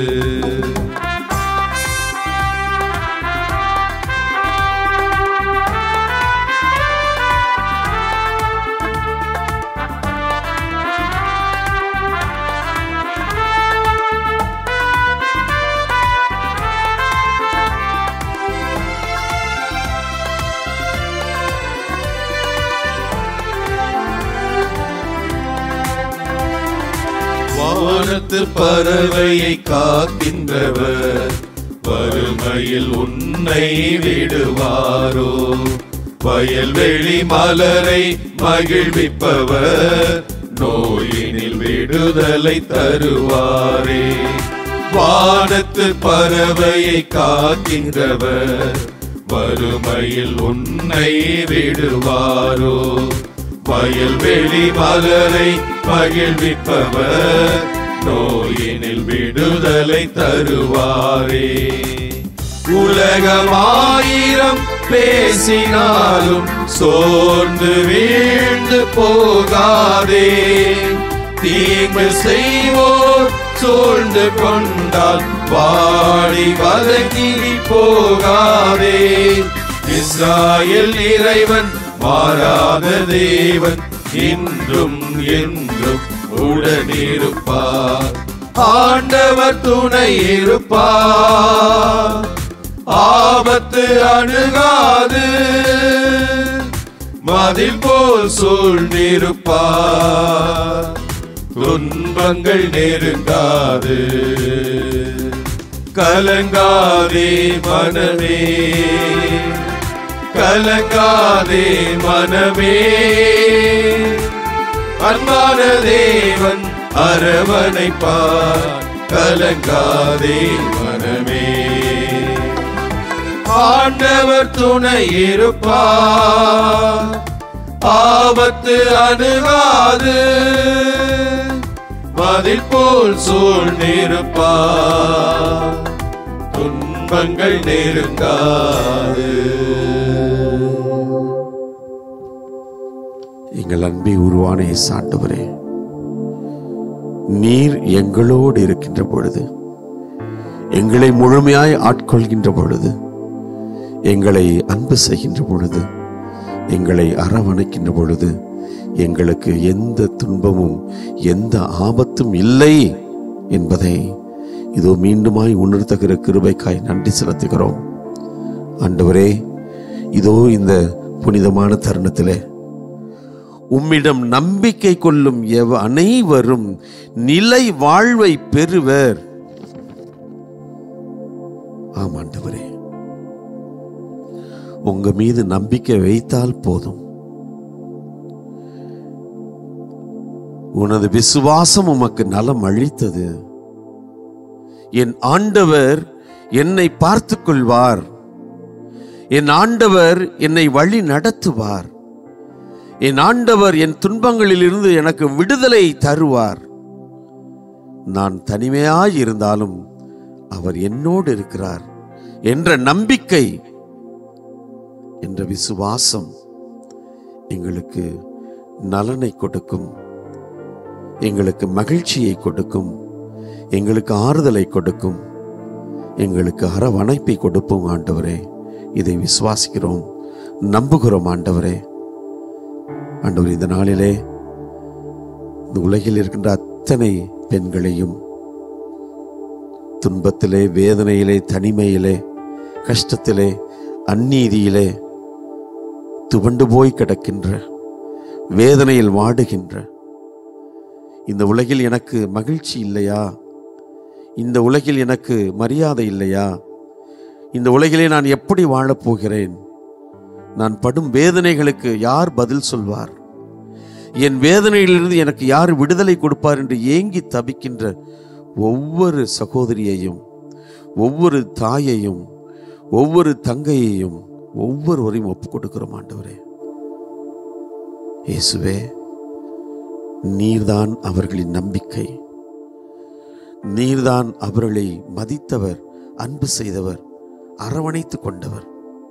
[SPEAKER 1] வானத்து பறவையை காக்கின்றவர் வறுமையில் உன்னை விடுவாரோ வயல்வெளி மலரை மகிழ்விப்பவர் நோயினில் விடுதலை தருவாரே வானத்து பறவையை காக்கின்றவர் வறுமையில் உன்னை விடுவாரோ வயல்வெளி மலரை மகிழ்விப்பவர் நோயினில் விடுதலை தருவாரே உலகமாயிரம் பேசினாலும் சோர்ந்து வீழ்ந்து போகாதே தீங்கு செய்வோர் சூழ்ந்து கொண்டால் பாடி வதங்கி போகாதே இஸ்ராயல் இறைவன் மாறாத தேவன் இன்றும் என்றும் உடனிருப்பார் ஆண்டவர் துணை இருப்பார் ஆபத்து அணுகாது மதில் போல் சூழ்ந்திருப்பார் துன்பங்கள் நெருங்காது கலங்காதே மனமே கலங்காதே மனமே அன்பான தேவன் அரவணைப்பார் கலங்காதே மனமே ஆண்டவர் துணை இருப்பார் ஆபத்து அணுகாது மதில் போல் சூழ்ந்திருப்பார் துன்பங்கள் நெருங்காது
[SPEAKER 5] எங்கள் அன்பை உருவான இயேசாண்டவரே நீர் எங்களோடு இருக்கின்ற பொழுது எங்களை முழுமையாய் ஆட்கொள்கின்ற பொழுது எங்களை அன்பு செய்கின்ற பொழுது எங்களை அரவணைக்கின்ற பொழுது எங்களுக்கு எந்த துன்பமும் எந்த ஆபத்தும் இல்லை என்பதை இதோ மீண்டுமாய் உணர்த்துகிற கிருபைக்காய் நன்றி செலுத்துகிறோம் ஆண்டவரே இதோ இந்த புனிதமான தருணத்திலே உம்மிடம் நம்பிக்கை கொள்ளும் எவ அனைவரும் நிலை வாழ்வை பெறுவர் ஆமாண்டவரே உங்க மீது நம்பிக்கை வைத்தால் போதும் உனது விசுவாசம் உமக்கு நலம் அளித்தது என் ஆண்டவர் என்னை பார்த்துக் கொள்வார் என் ஆண்டவர் என்னை வழி நடத்துவார் என் ஆண்டவர் என் துன்பங்களிலிருந்து எனக்கு விடுதலை தருவார் நான் தனிமையாய் இருந்தாலும் அவர் என்னோடு இருக்கிறார் என்ற நம்பிக்கை என்ற விசுவாசம் எங்களுக்கு நலனை கொடுக்கும் எங்களுக்கு மகிழ்ச்சியை கொடுக்கும் எங்களுக்கு ஆறுதலை கொடுக்கும் எங்களுக்கு அரவணைப்பை கொடுப்போம் ஆண்டவரே இதை விசுவாசிக்கிறோம் நம்புகிறோம் ஆண்டவரே ஆண்டவர் இந்த நாளிலே இந்த உலகில் இருக்கின்ற அத்தனை பெண்களையும் துன்பத்திலே வேதனையிலே தனிமையிலே கஷ்டத்திலே அந்நீதியிலே துவண்டு போய் கிடக்கின்ற வேதனையில் வாடுகின்ற இந்த உலகில் எனக்கு மகிழ்ச்சி இல்லையா இந்த உலகில் எனக்கு மரியாதை இல்லையா இந்த உலகிலே நான் எப்படி வாழப் போகிறேன் நான் படும் வேதனைகளுக்கு யார் பதில் சொல்வார் என் வேதனையிலிருந்து எனக்கு யார் விடுதலை கொடுப்பார் என்று ஏங்கி தவிக்கின்ற ஒவ்வொரு சகோதரியையும் ஒவ்வொரு தாயையும் ஒவ்வொரு தங்கையையும் ஒவ்வொருவரையும் ஒப்புக் கொடுக்கிறோம் ஆண்டவரே இயேசுவே நீர்தான் அவர்களின் நம்பிக்கை நீர்தான் அவர்களை மதித்தவர் அன்பு செய்தவர் அரவணைத்து கொண்டவர்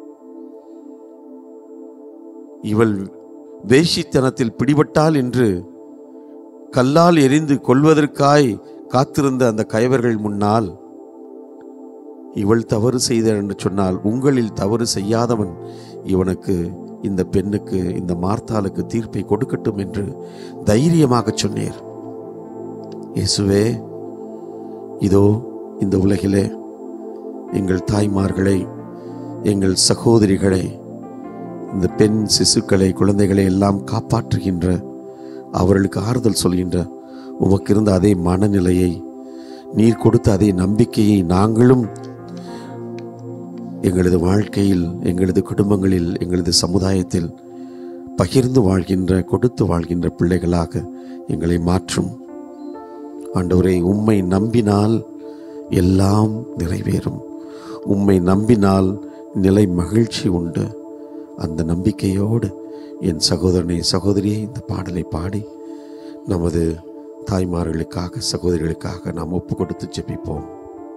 [SPEAKER 5] இவள் வேஷித்தனத்தில் பிடிபட்டாள் என்று கல்லால் எரிந்து கொள்வதற்காய் காத்திருந்த அந்த கயவர்கள் முன்னால் இவள் தவறு செய்தாள் என்று சொன்னால் உங்களில் தவறு செய்யாதவன் இவனுக்கு இந்த பெண்ணுக்கு இந்த மார்த்தாளுக்கு தீர்ப்பை கொடுக்கட்டும் என்று தைரியமாக சொன்னீர் இயேசுவே இதோ இந்த உலகிலே எங்கள் தாய்மார்களை எங்கள் சகோதரிகளை இந்த பெண் சிசுக்களை குழந்தைகளை எல்லாம் காப்பாற்றுகின்ற அவர்களுக்கு ஆறுதல் சொல்கின்ற உமக்கு இருந்த அதே மனநிலையை நீர் கொடுத்த அதே நம்பிக்கையை நாங்களும் எங்களது வாழ்க்கையில் எங்களது குடும்பங்களில் எங்களது சமுதாயத்தில் பகிர்ந்து வாழ்கின்ற கொடுத்து வாழ்கின்ற பிள்ளைகளாக எங்களை மாற்றும் ஆண்டவரை உம்மை நம்பினால் எல்லாம் நிறைவேறும் உம்மை நம்பினால் நிலை மகிழ்ச்சி உண்டு அந்த நம்பிக்கையோடு என் சகோதரனை சகோதரியை இந்த பாடலை பாடி நமது தாய்மார்களுக்காக சகோதரிகளுக்காக நாம் ஒப்பு கொடுத்து ஜெபிப்போம்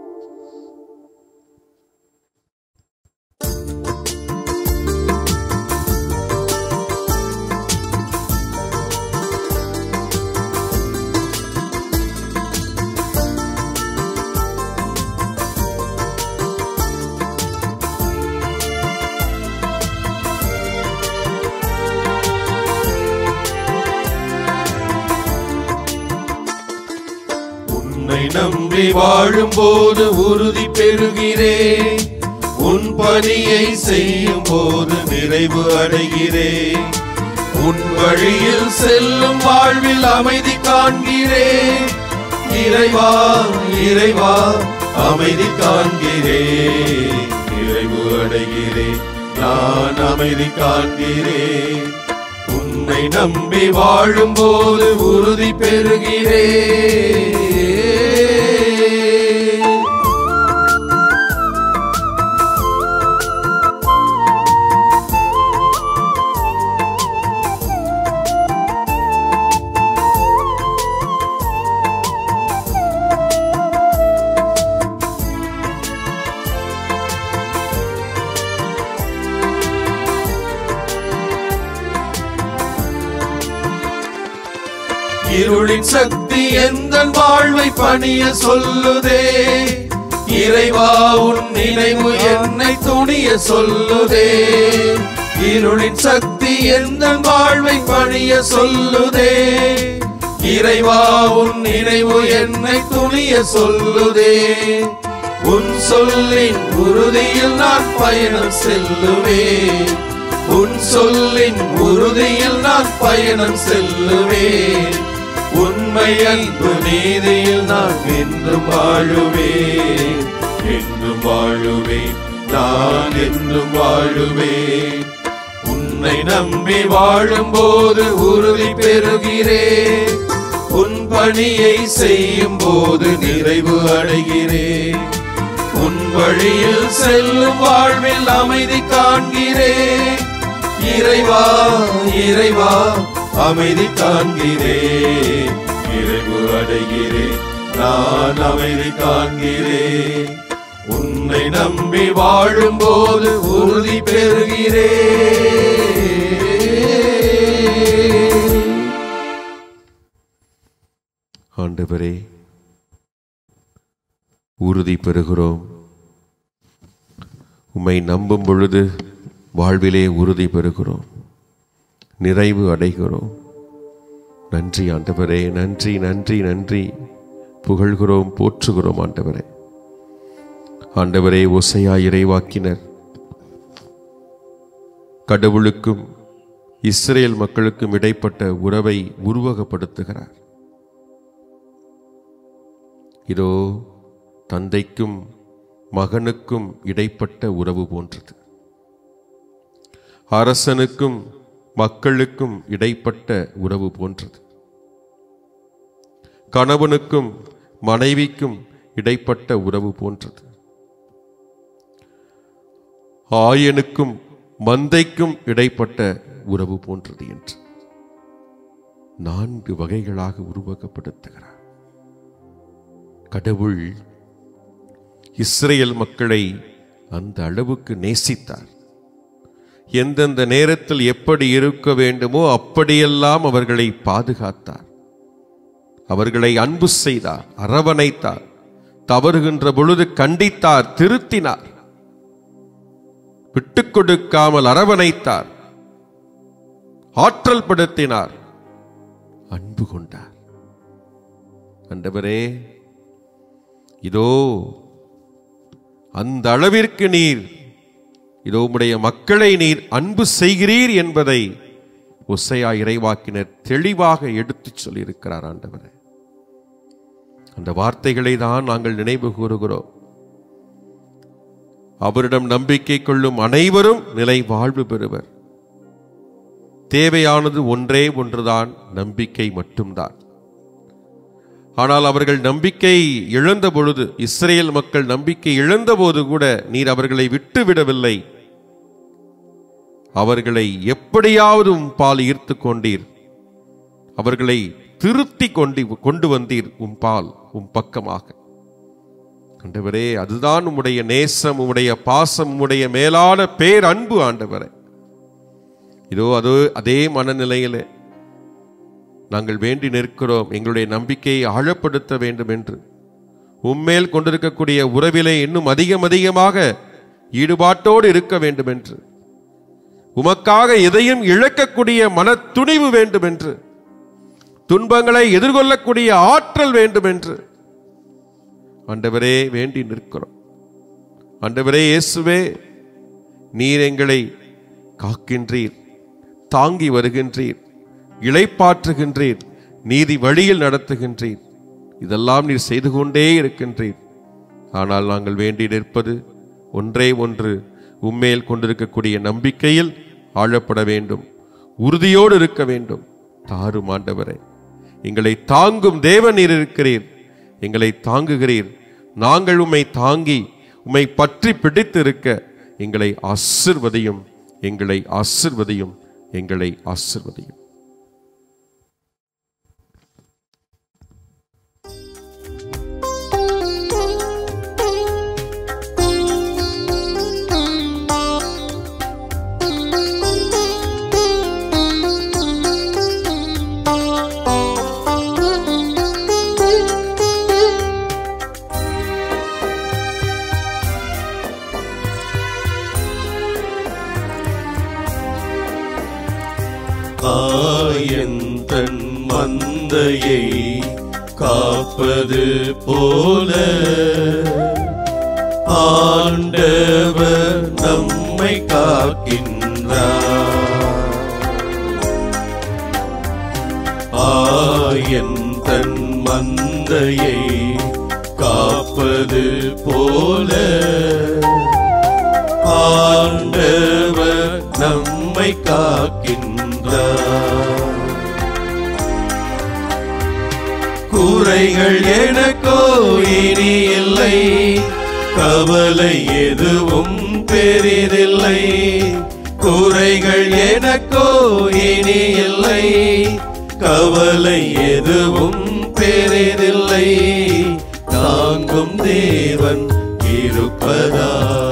[SPEAKER 1] உன்னை நம்பி வாழும்போது உறுதி பெறுகிறேன் உன் பணியை செய்யும் போது நிறைவு அடைகிறேன் உன் வழியில் செல்லும் வாழ்வில் அமைதி காண்கிறேன் இறைவா இறைவா அமைதி காண்கிறேன் நிறைவு அடைகிறேன் நான் அமைதி காண்கிறேன் உன்னை நம்பி வாழும்போது உறுதி பெறுகிறேன் இருளின் சக்தி எந்த வாழ்வை பணிய சொல்லுதே இறைவா உன் நினைவு என்னை துணிய சொல்லுதே இருளின் சக்தி எந்த வாழ்வை பணிய சொல்லுதே இறைவா உன் நினைவு என்னை துணிய சொல்லுதே உன் சொல்லின் உறுதியில் நான் பயணம் செல்லுவேன் உன் சொல்லின் உறுதியில் நான் பயணம் செல்லுவேன் உண்மை அன்பு நீதியில் நான் என்றும் வாழுவேன் என்றும் வாழுவேன் நான் என்றும் வாழுவேன் உன்னை நம்பி வாழும்போது உறுதி பெறுகிறேன் உன் பணியை செய்யும் போது நிறைவு அடைகிறேன் உன் வழியில் செல்லும் வாழ்வில் அமைதி காண்கிறேன் இறைவா இறைவா அமைதி காண்கிறேன் நிறைவு அடைகிறேன் நான் அமைதி காண்கிறேன் உன்னை நம்பி வாழும்போது உறுதி பெறுகிறேன்
[SPEAKER 4] ஆண்டவரே உறுதி பெறுகிறோம் உம்மை நம்பும் பொழுது வாழ்விலே உறுதி பெறுகிறோம் நிறைவு அடைகிறோம் நன்றி ஆண்டவரே நன்றி நன்றி நன்றி புகழ்கிறோம் போற்றுகிறோம் ஆண்டவரே ஆண்டவரே ஒசையா இறைவாக்கினர் கடவுளுக்கும் இஸ்ரேல் மக்களுக்கும் இடைப்பட்ட உறவை உருவகப்படுத்துகிறார் இதோ தந்தைக்கும் மகனுக்கும் இடைப்பட்ட உறவு போன்றது அரசனுக்கும் மக்களுக்கும் இடைப்பட்ட உறவு போன்றது கணவனுக்கும் மனைவிக்கும் இடைப்பட்ட உறவு போன்றது ஆயனுக்கும் மந்தைக்கும் இடைப்பட்ட உறவு போன்றது என்று நான்கு வகைகளாக உருவகப்படுத்துகிறார் கடவுள் இஸ்ரேல் மக்களை அந்த அளவுக்கு நேசித்தார் எந்தெந்த நேரத்தில் எப்படி இருக்க வேண்டுமோ அப்படியெல்லாம் அவர்களை பாதுகாத்தார் அவர்களை அன்பு செய்தார் அரவணைத்தார் தவறுகின்ற பொழுது கண்டித்தார் திருத்தினார் விட்டுக் கொடுக்காமல் அரவணைத்தார் ஆற்றல் படுத்தினார் அன்பு கொண்டார் அண்டவரே இதோ அந்த அளவிற்கு நீர் இதோ உம்முடைய மக்களை நீர் அன்பு செய்கிறீர் என்பதை ஒசையா இறைவாக்கினர் தெளிவாக எடுத்துச் சொல்லியிருக்கிறார் ஆண்டவரே அந்த வார்த்தைகளை தான் நாங்கள் நினைவு கூறுகிறோம் அவரிடம் நம்பிக்கை கொள்ளும் அனைவரும் நிலை வாழ்வு பெறுவர் தேவையானது ஒன்றே ஒன்றுதான் நம்பிக்கை மட்டும்தான் ஆனால் அவர்கள் நம்பிக்கை இழந்த பொழுது இஸ்ரேல் மக்கள் நம்பிக்கை இழந்த போது கூட நீர் அவர்களை விட்டு விடவில்லை அவர்களை எப்படியாவது உம் பால் ஈர்த்து கொண்டீர் அவர்களை திருத்தி கொண்டு கொண்டு வந்தீர் உம் பால் உம் பக்கமாக ஆண்டவரே அதுதான் உம்முடைய நேசம் உம்முடைய பாசம் உம்முடைய மேலான பேர் அன்பு ஆண்டவரே இதோ அது அதே மனநிலையிலே நாங்கள் வேண்டி நிற்கிறோம் எங்களுடைய நம்பிக்கையை ஆழப்படுத்த வேண்டும் என்று உம்மேல் கொண்டிருக்கக்கூடிய உறவிலே இன்னும் அதிகம் அதிகமாக ஈடுபாட்டோடு இருக்க வேண்டும் என்று உமக்காக எதையும் இழக்கக்கூடிய மன துணிவு வேண்டும் என்று துன்பங்களை எதிர்கொள்ளக்கூடிய ஆற்றல் வேண்டும் என்று ஆண்டவரே வேண்டி நிற்கிறோம் ஆண்டவரே இயேசுவே நீர் எங்களை காக்கின்றீர் தாங்கி வருகின்றீர் இளைப்பாற்றுகின்றீர் நீதி வழியில் நடத்துகின்றீர் இதெல்லாம் நீர் செய்து கொண்டே இருக்கின்றீர் ஆனால் நாங்கள் வேண்டி நிற்பது ஒன்றே ஒன்று உம்மேல் கொண்டிருக்கக்கூடிய நம்பிக்கையில் ஆழப்பட வேண்டும் உறுதியோடு இருக்க வேண்டும் தாரும் ஆண்டவரே எங்களை தாங்கும் தேவன் நீர் இருக்கிறீர் எங்களை தாங்குகிறீர் நாங்கள் உம்மை தாங்கி உம்மை பற்றி பிடித்து இருக்க எங்களை ஆசிர்வதியும் எங்களை ஆசிர்வதியும் எங்களை ஆசிர்வதியும்
[SPEAKER 1] ஆயன் தன் மந்தையை காப்பது போல ஆண்டவர் நம்மை காக்கின்றார் ஆயன் தன் மந்தையை காப்பது போல ஆண்டவர் நம்மை காக்கின்றார் குறைகள் எனக்கோ இனி இல்லை கவலை எதுவும் பெரிதில்லை குறைகள் எனக்கோ இனி இல்லை கவலை எதுவும் பெரிதில்லை தாங்கும் தேவன் இருப்பதா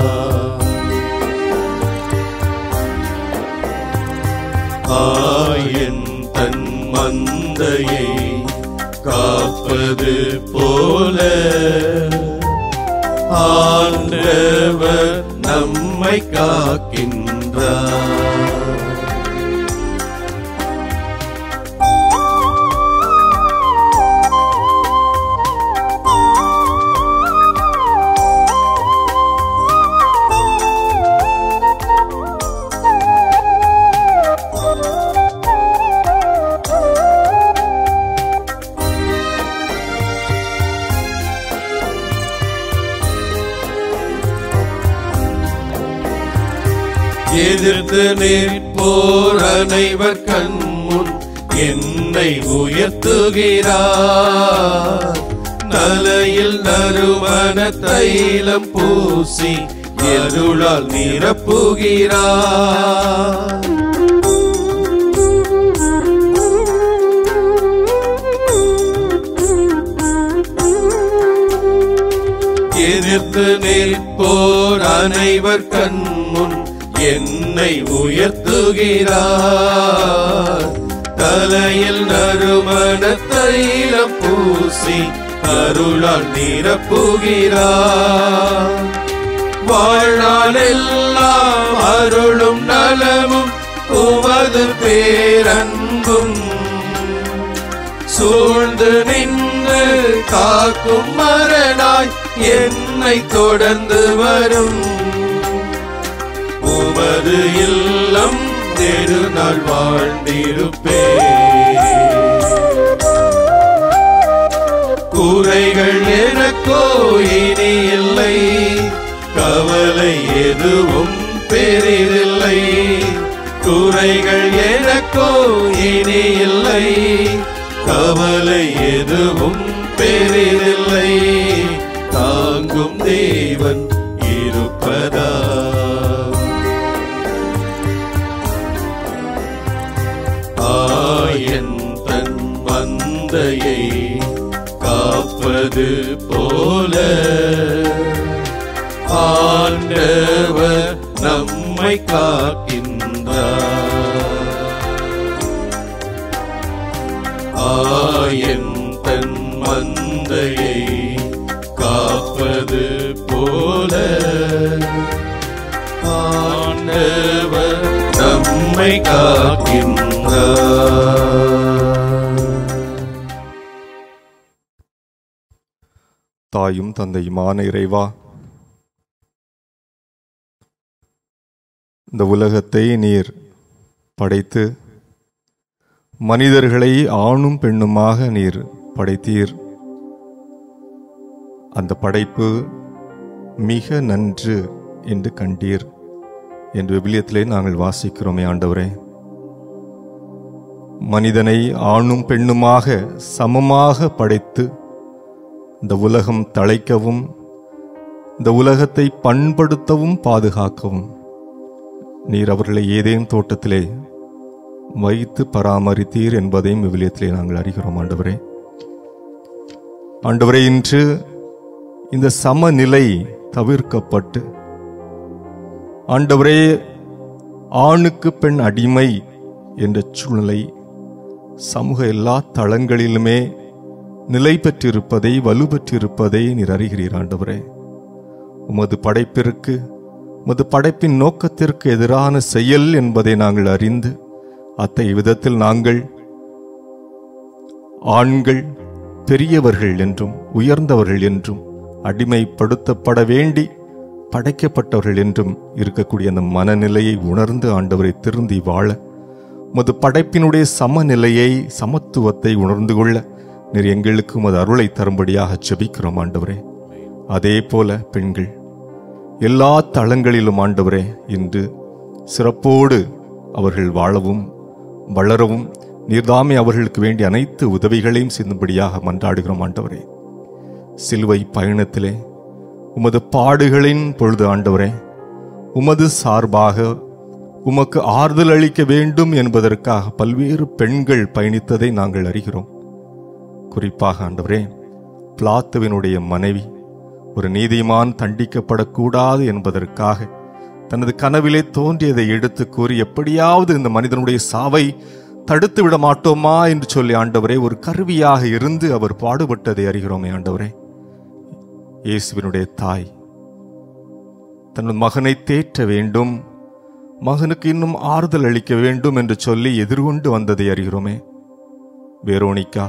[SPEAKER 1] ஆயன் தன் மந்தையை காப்பது போல ஆண்டவர் நம்மை காக்கின்றார் எதிர்த்து நிற்போர் அனைவர் கண்முன் என்னை உயர்த்துகிறார் தலையில் நறுமண தைலம் பூசி எருளால் நிரப்புகிறார் எதிர்த்து நிற்போர் அனைவர் கண்முன் என்னை உயர்த்துகிறார் தலையில் நறுமண தைலம் பூசி அருளால் நிரப்புகிறார் வாழ்நாளெல்லாம் அருளும் நலமும் உமது பேரன்பும் சூழ்ந்து நின்று காக்கும் மரணாய் என்னை தொடர்ந்து வரும் உமது இல்லம் நெடுநாள் வாழ்ந்திருப்பே குறைகள் எனக்கோ இனி இல்லை கவலை எதுவும் பெரிதில்லை குறைகள் எனக்கோ இனி இல்லை கவலை எதுவும் பெரிதில்லை தாங்கும் தேவன் இருப்பதா ஆயன் தன் மந்தையை காப்பது போல ஆண்டவர் நம்மை காக்கின்றார் ஆயன் தன் மந்தையை காப்பது போல ஆண்டவர் நம்மை காக்கின்றார்
[SPEAKER 2] தாயும் தந்தையுமான இறைவா இந்த உலகத்தை நீர் படைத்து மனிதர்களை ஆணும் பெண்ணுமாக நீர் படைத்தீர் அந்த படைப்பு மிக நன்று என்று கண்டீர் என்று விவிலியத்திலே நாங்கள் வாசிக்கிறோமே ஆண்டவரே மனிதனை ஆணும் பெண்ணுமாக சமமாக படைத்து இந்த உலகம் தழைக்கவும் இந்த உலகத்தை பண்படுத்தவும் பாதுகாக்கவும் நீர் அவர்களை ஏதேனும் தோட்டத்திலே வைத்து பராமரித்தீர் என்பதையும் விவிலியத்திலே நாங்கள் அறிகிறோம் ஆண்டவரே ஆண்டவரே இன்று இந்த சமநிலை தவிர்க்கப்பட்டு ஆண்டவரே ஆணுக்கு பெண் அடிமை என்ற சூழ்நிலை சமூக எல்லா தளங்களிலுமே நிலை பெற்றிருப்பதை வலுப்பெற்றிருப்பதை நீர் அறிகிறீர் ஆண்டவரே உமது படைப்பிற்கு உமது படைப்பின் நோக்கத்திற்கு எதிரான செயல் என்பதை நாங்கள் அறிந்து அத்தகைய விதத்தில் நாங்கள் ஆண்கள் பெரியவர்கள் என்றும் உயர்ந்தவர்கள் என்றும் அடிமைப்படுத்தப்பட வேண்டி படைக்கப்பட்டவர்கள் என்றும் இருக்கக்கூடிய அந்த மனநிலையை உணர்ந்து ஆண்டவரை திருந்தி வாழ உமது படைப்பினுடைய சமநிலையை சமத்துவத்தை உணர்ந்து கொள்ள நீர் எங்களுக்கு உமது அருளை தரும்படியாக ஜெபிக்கிறோம் ஆண்டவரே அதே போல பெண்கள் எல்லா தளங்களிலும் ஆண்டவரே இன்று சிறப்போடு அவர்கள் வாழவும் வளரவும் நீர்தாமே அவர்களுக்கு வேண்டிய அனைத்து உதவிகளையும் செய்யும்படியாக மன்றாடுகிறோம் ஆண்டவரே சிலுவை பயணத்திலே உமது பாடுகளின் பொழுது ஆண்டவரே உமது சார்பாக உமக்கு ஆறுதல் அளிக்க வேண்டும் என்பதற்காக பல்வேறு பெண்கள் பயணித்ததை நாங்கள் அறிகிறோம் குறிப்பாக ஆண்டவரே பிளாத்துவினுடைய மனைவி ஒரு நீதிமான் தண்டிக்கப்படக்கூடாது என்பதற்காக தனது கனவிலே தோன்றியதை எடுத்து கூறி எப்படியாவது இந்த மனிதனுடைய சாவை தடுத்து விட மாட்டோமா என்று சொல்லி ஆண்டவரே ஒரு கருவியாக இருந்து அவர் பாடுபட்டதை அறிகிறோமே ஆண்டவரே இயேசுவினுடைய தாய் தன் மகனை தேற்ற வேண்டும் மகனுக்கு இன்னும் ஆறுதல் அளிக்க வேண்டும் என்று சொல்லி எதிர்கொண்டு வந்ததை அறிகிறோமே வேரோனிக்கா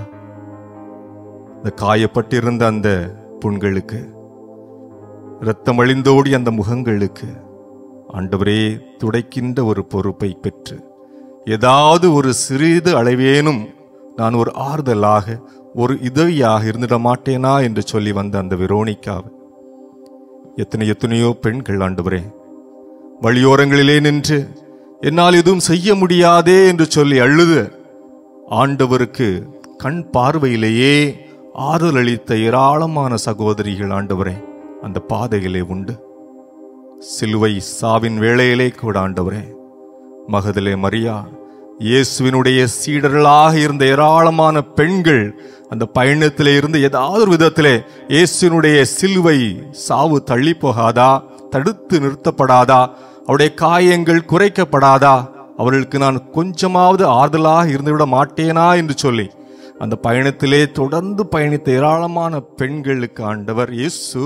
[SPEAKER 2] இந்த காயப்பட்டிருந்த அந்த புண்களுக்கு இரத்தம் அழிந்தோடி அந்த முகங்களுக்கு ஆண்டவரே துடைக்கின்ற ஒரு பொறுப்பை பெற்று ஏதாவது ஒரு சிறிது அளவேனும் நான் ஒரு ஆறுதலாக ஒரு உதவியாக இருந்திட மாட்டேனா என்று சொல்லி வந்த அந்த வெரோனிக்காவை எத்தனை எத்தனையோ பெண்கள் ஆண்டவரே வழியோரங்களிலே நின்று என்னால் எதுவும் செய்ய முடியாதே என்று சொல்லி அழுது ஆண்டவருக்கு கண் பார்வையிலேயே ஆறுதல் அளித்த ஏராளமான சகோதரிகள் ஆண்டவரே அந்த பாதையிலே உண்டு சிலுவை சாவின் வேளையிலே கூட ஆண்டவரே மகதிலே மரியா இயேசுவினுடைய சீடர்களாக இருந்த ஏராளமான பெண்கள் அந்த பயணத்திலே இருந்து ஏதாவது ஒரு விதத்திலே இயேசுவினுடைய சிலுவை சாவு தள்ளி போகாதா தடுத்து நிறுத்தப்படாதா அவருடைய காயங்கள் குறைக்கப்படாதா அவர்களுக்கு நான் கொஞ்சமாவது ஆறுதலாக இருந்துவிட மாட்டேனா என்று சொல்லி அந்த பயணத்திலே தொடர்ந்து பயணித்த ஏராளமான பெண்களுக்கு ஆண்டவர் இயேசு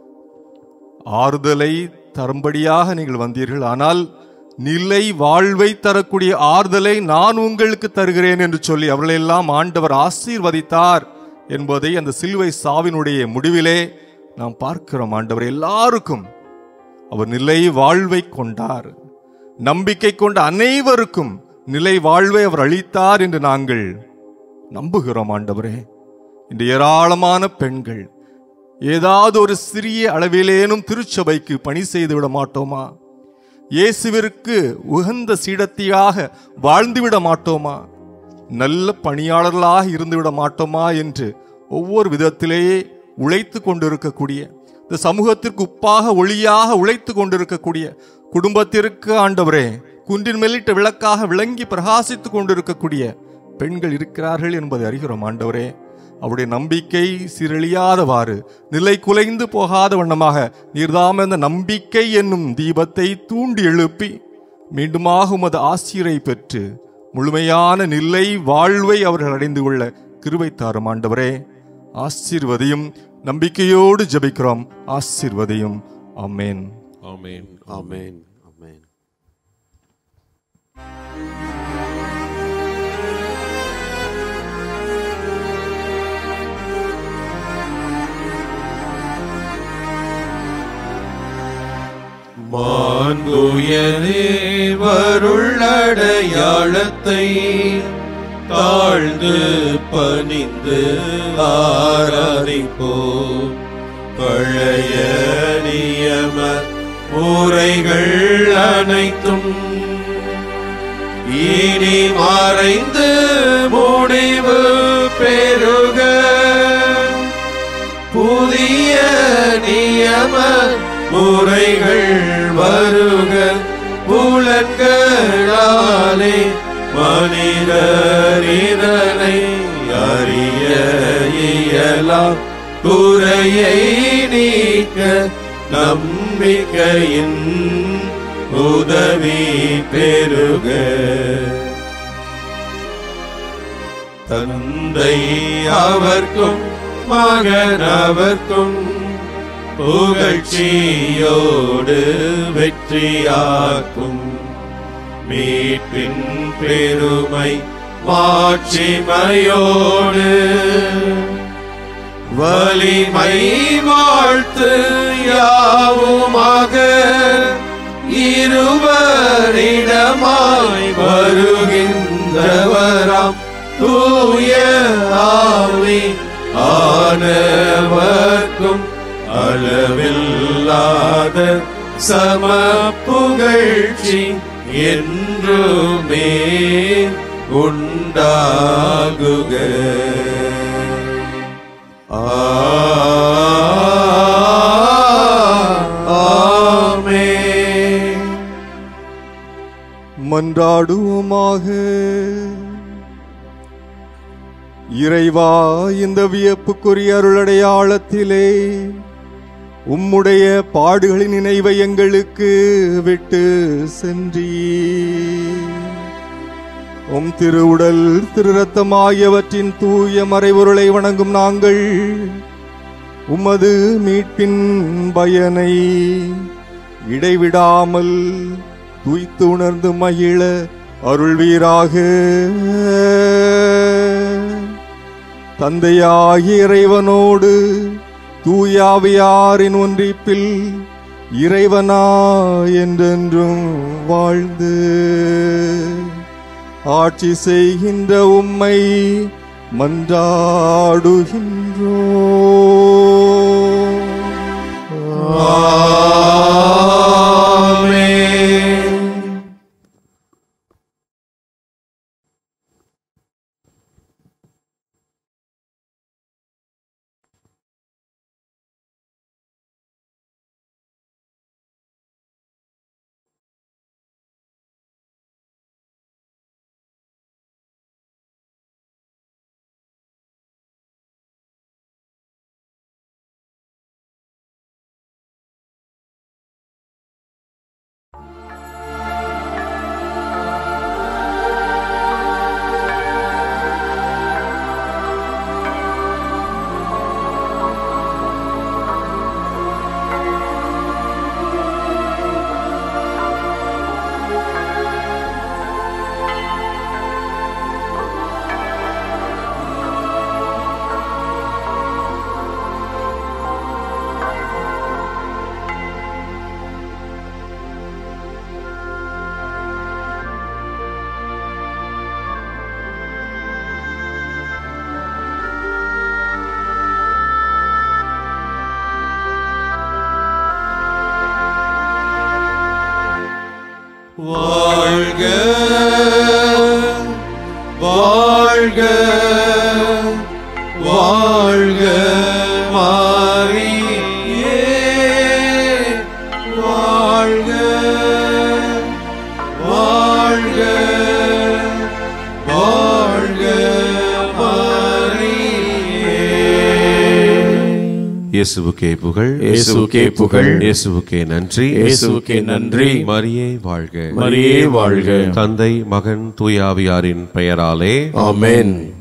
[SPEAKER 2] ஆறுதலை தரும்படியாக நீங்கள் வந்தீர்கள் ஆனால் நிலை வாழ்வை தரக்கூடிய ஆறுதலை நான் உங்களுக்கு தருகிறேன் என்று சொல்லி அவர்களெல்லாம் ஆண்டவர் ஆசீர்வதித்தார் என்பதை அந்த சிலுவை சாவினுடைய முடிவிலே நாம் பார்க்கிறோம் ஆண்டவர் எல்லாருக்கும் அவர் நிலை வாழ்வை கொண்டார் நம்பிக்கை கொண்ட அனைவருக்கும் நிலை வாழ்வை அவர் அளித்தார் என்று நாங்கள் நம்புகிறோம் ஆண்டவரே இந்த ஏராளமான பெண்கள் ஏதாவது ஒரு சிறிய அளவிலேனும் திருச்சபைக்கு பணி செய்து விட மாட்டோமா இயேசுவிற்கு உகந்த சீடத்தியாக வாழ்ந்துவிட மாட்டோமா நல்ல பணியாளர்களாக இருந்துவிட மாட்டோமா என்று ஒவ்வொரு விதத்திலேயே உழைத்து கொண்டிருக்கக்கூடிய இந்த சமூகத்திற்கு உப்பாக ஒளியாக உழைத்து கொண்டிருக்கக்கூடிய குடும்பத்திற்கு ஆண்டவரே குன்றின் மேலிட்ட விளக்காக விளங்கி பிரகாசித்துக் கொண்டிருக்கக்கூடிய பெண்கள் இருக்கிறார்கள் என்பதை அறிகிறோம் ஆண்டவரே அவருடைய நம்பிக்கை சீரழியாதவாறு நிலை குலைந்து போகாத வண்ணமாக நீர்தாம் அந்த நம்பிக்கை என்னும் தீபத்தை தூண்டி எழுப்பி மீண்டுமாக உமது ஆசிரை பெற்று முழுமையான நிலை வாழ்வை அவர்கள் அடைந்து கொள்ள கிருபை தாரும் ஆண்டவரே ஆசீர்வதியும் நம்பிக்கையோடு ஜெபிக்கிறோம் ஆசீர்வதியும் ஆமென்
[SPEAKER 4] ஆமென்
[SPEAKER 5] ஆமென் ஆமென்
[SPEAKER 1] மாண்புயரே வருள்ளடையாளத்தை தாழ்ந்து பணிந்து ஆராதிப்போ பழைய நியம முறைகள் அனைத்தும் இனி மறைந்து முடிவு பெருக புதிய நியம முறைகள் வருக புலன்களாலே மனிதரிதனை அறிய இயலாம் குறையை நீக்க நம்பிக்கையின் உதவி பெருக தந்தை அவர்க்கும் மகன் அவர்க்கும் புகழ்ச்சியோடு வெற்றியாக்கும் மீட்பின் பெருமை மாட்சிமையோடு வலிமை வாழ்த்து யாவுமாக இருவரிடமாய் வருகின்றவராம் தூய ஆவி ஆனவர்க்கும் அளவில்லாத சம புகழ்ச்சி என்றுமே உண்டாகுக ஆமென்
[SPEAKER 2] மன்றாடுவோமாக இறைவா இந்த வியப்புக்குரிய அருளடையாளத்திலே உம்முடைய பாடுகளின் நினைவை எங்களுக்கு விட்டு சென்றீ உம் திருவுடல் திரு ரத்தம் ஆகியவற்றின் தூய மறைபொருளை வணங்கும் நாங்கள் உமது மீட்பின் பயனை இடைவிடாமல் துய்த்து உணர்ந்து மகிழ அருள்வீராக தந்தையாகிய இறைவனோடு தூயாவியாரின் ஒன்றிப்பில் இறைவனா என்றென்றும் வாழ்ந்து ஆட்சி செய்கின்ற உம்மை மன்றாடுகின்றோ
[SPEAKER 1] வாழ்க வாழ்க வாழ்க மாறியே வாழ்க வாழ்க வாழ்க மாறியே
[SPEAKER 4] இயேசுவுக்கே புகழ்
[SPEAKER 3] இயேசுவுக்கே புகழ்.
[SPEAKER 4] இயேசுவுக்கே நன்றி
[SPEAKER 3] இயேசுவுக்கே நன்றி.
[SPEAKER 4] மரியே வாழ்க
[SPEAKER 3] மரியே வாழ்க
[SPEAKER 4] தந்தை மகன் தூயாவியாரின் பெயராலே
[SPEAKER 3] ஆமென்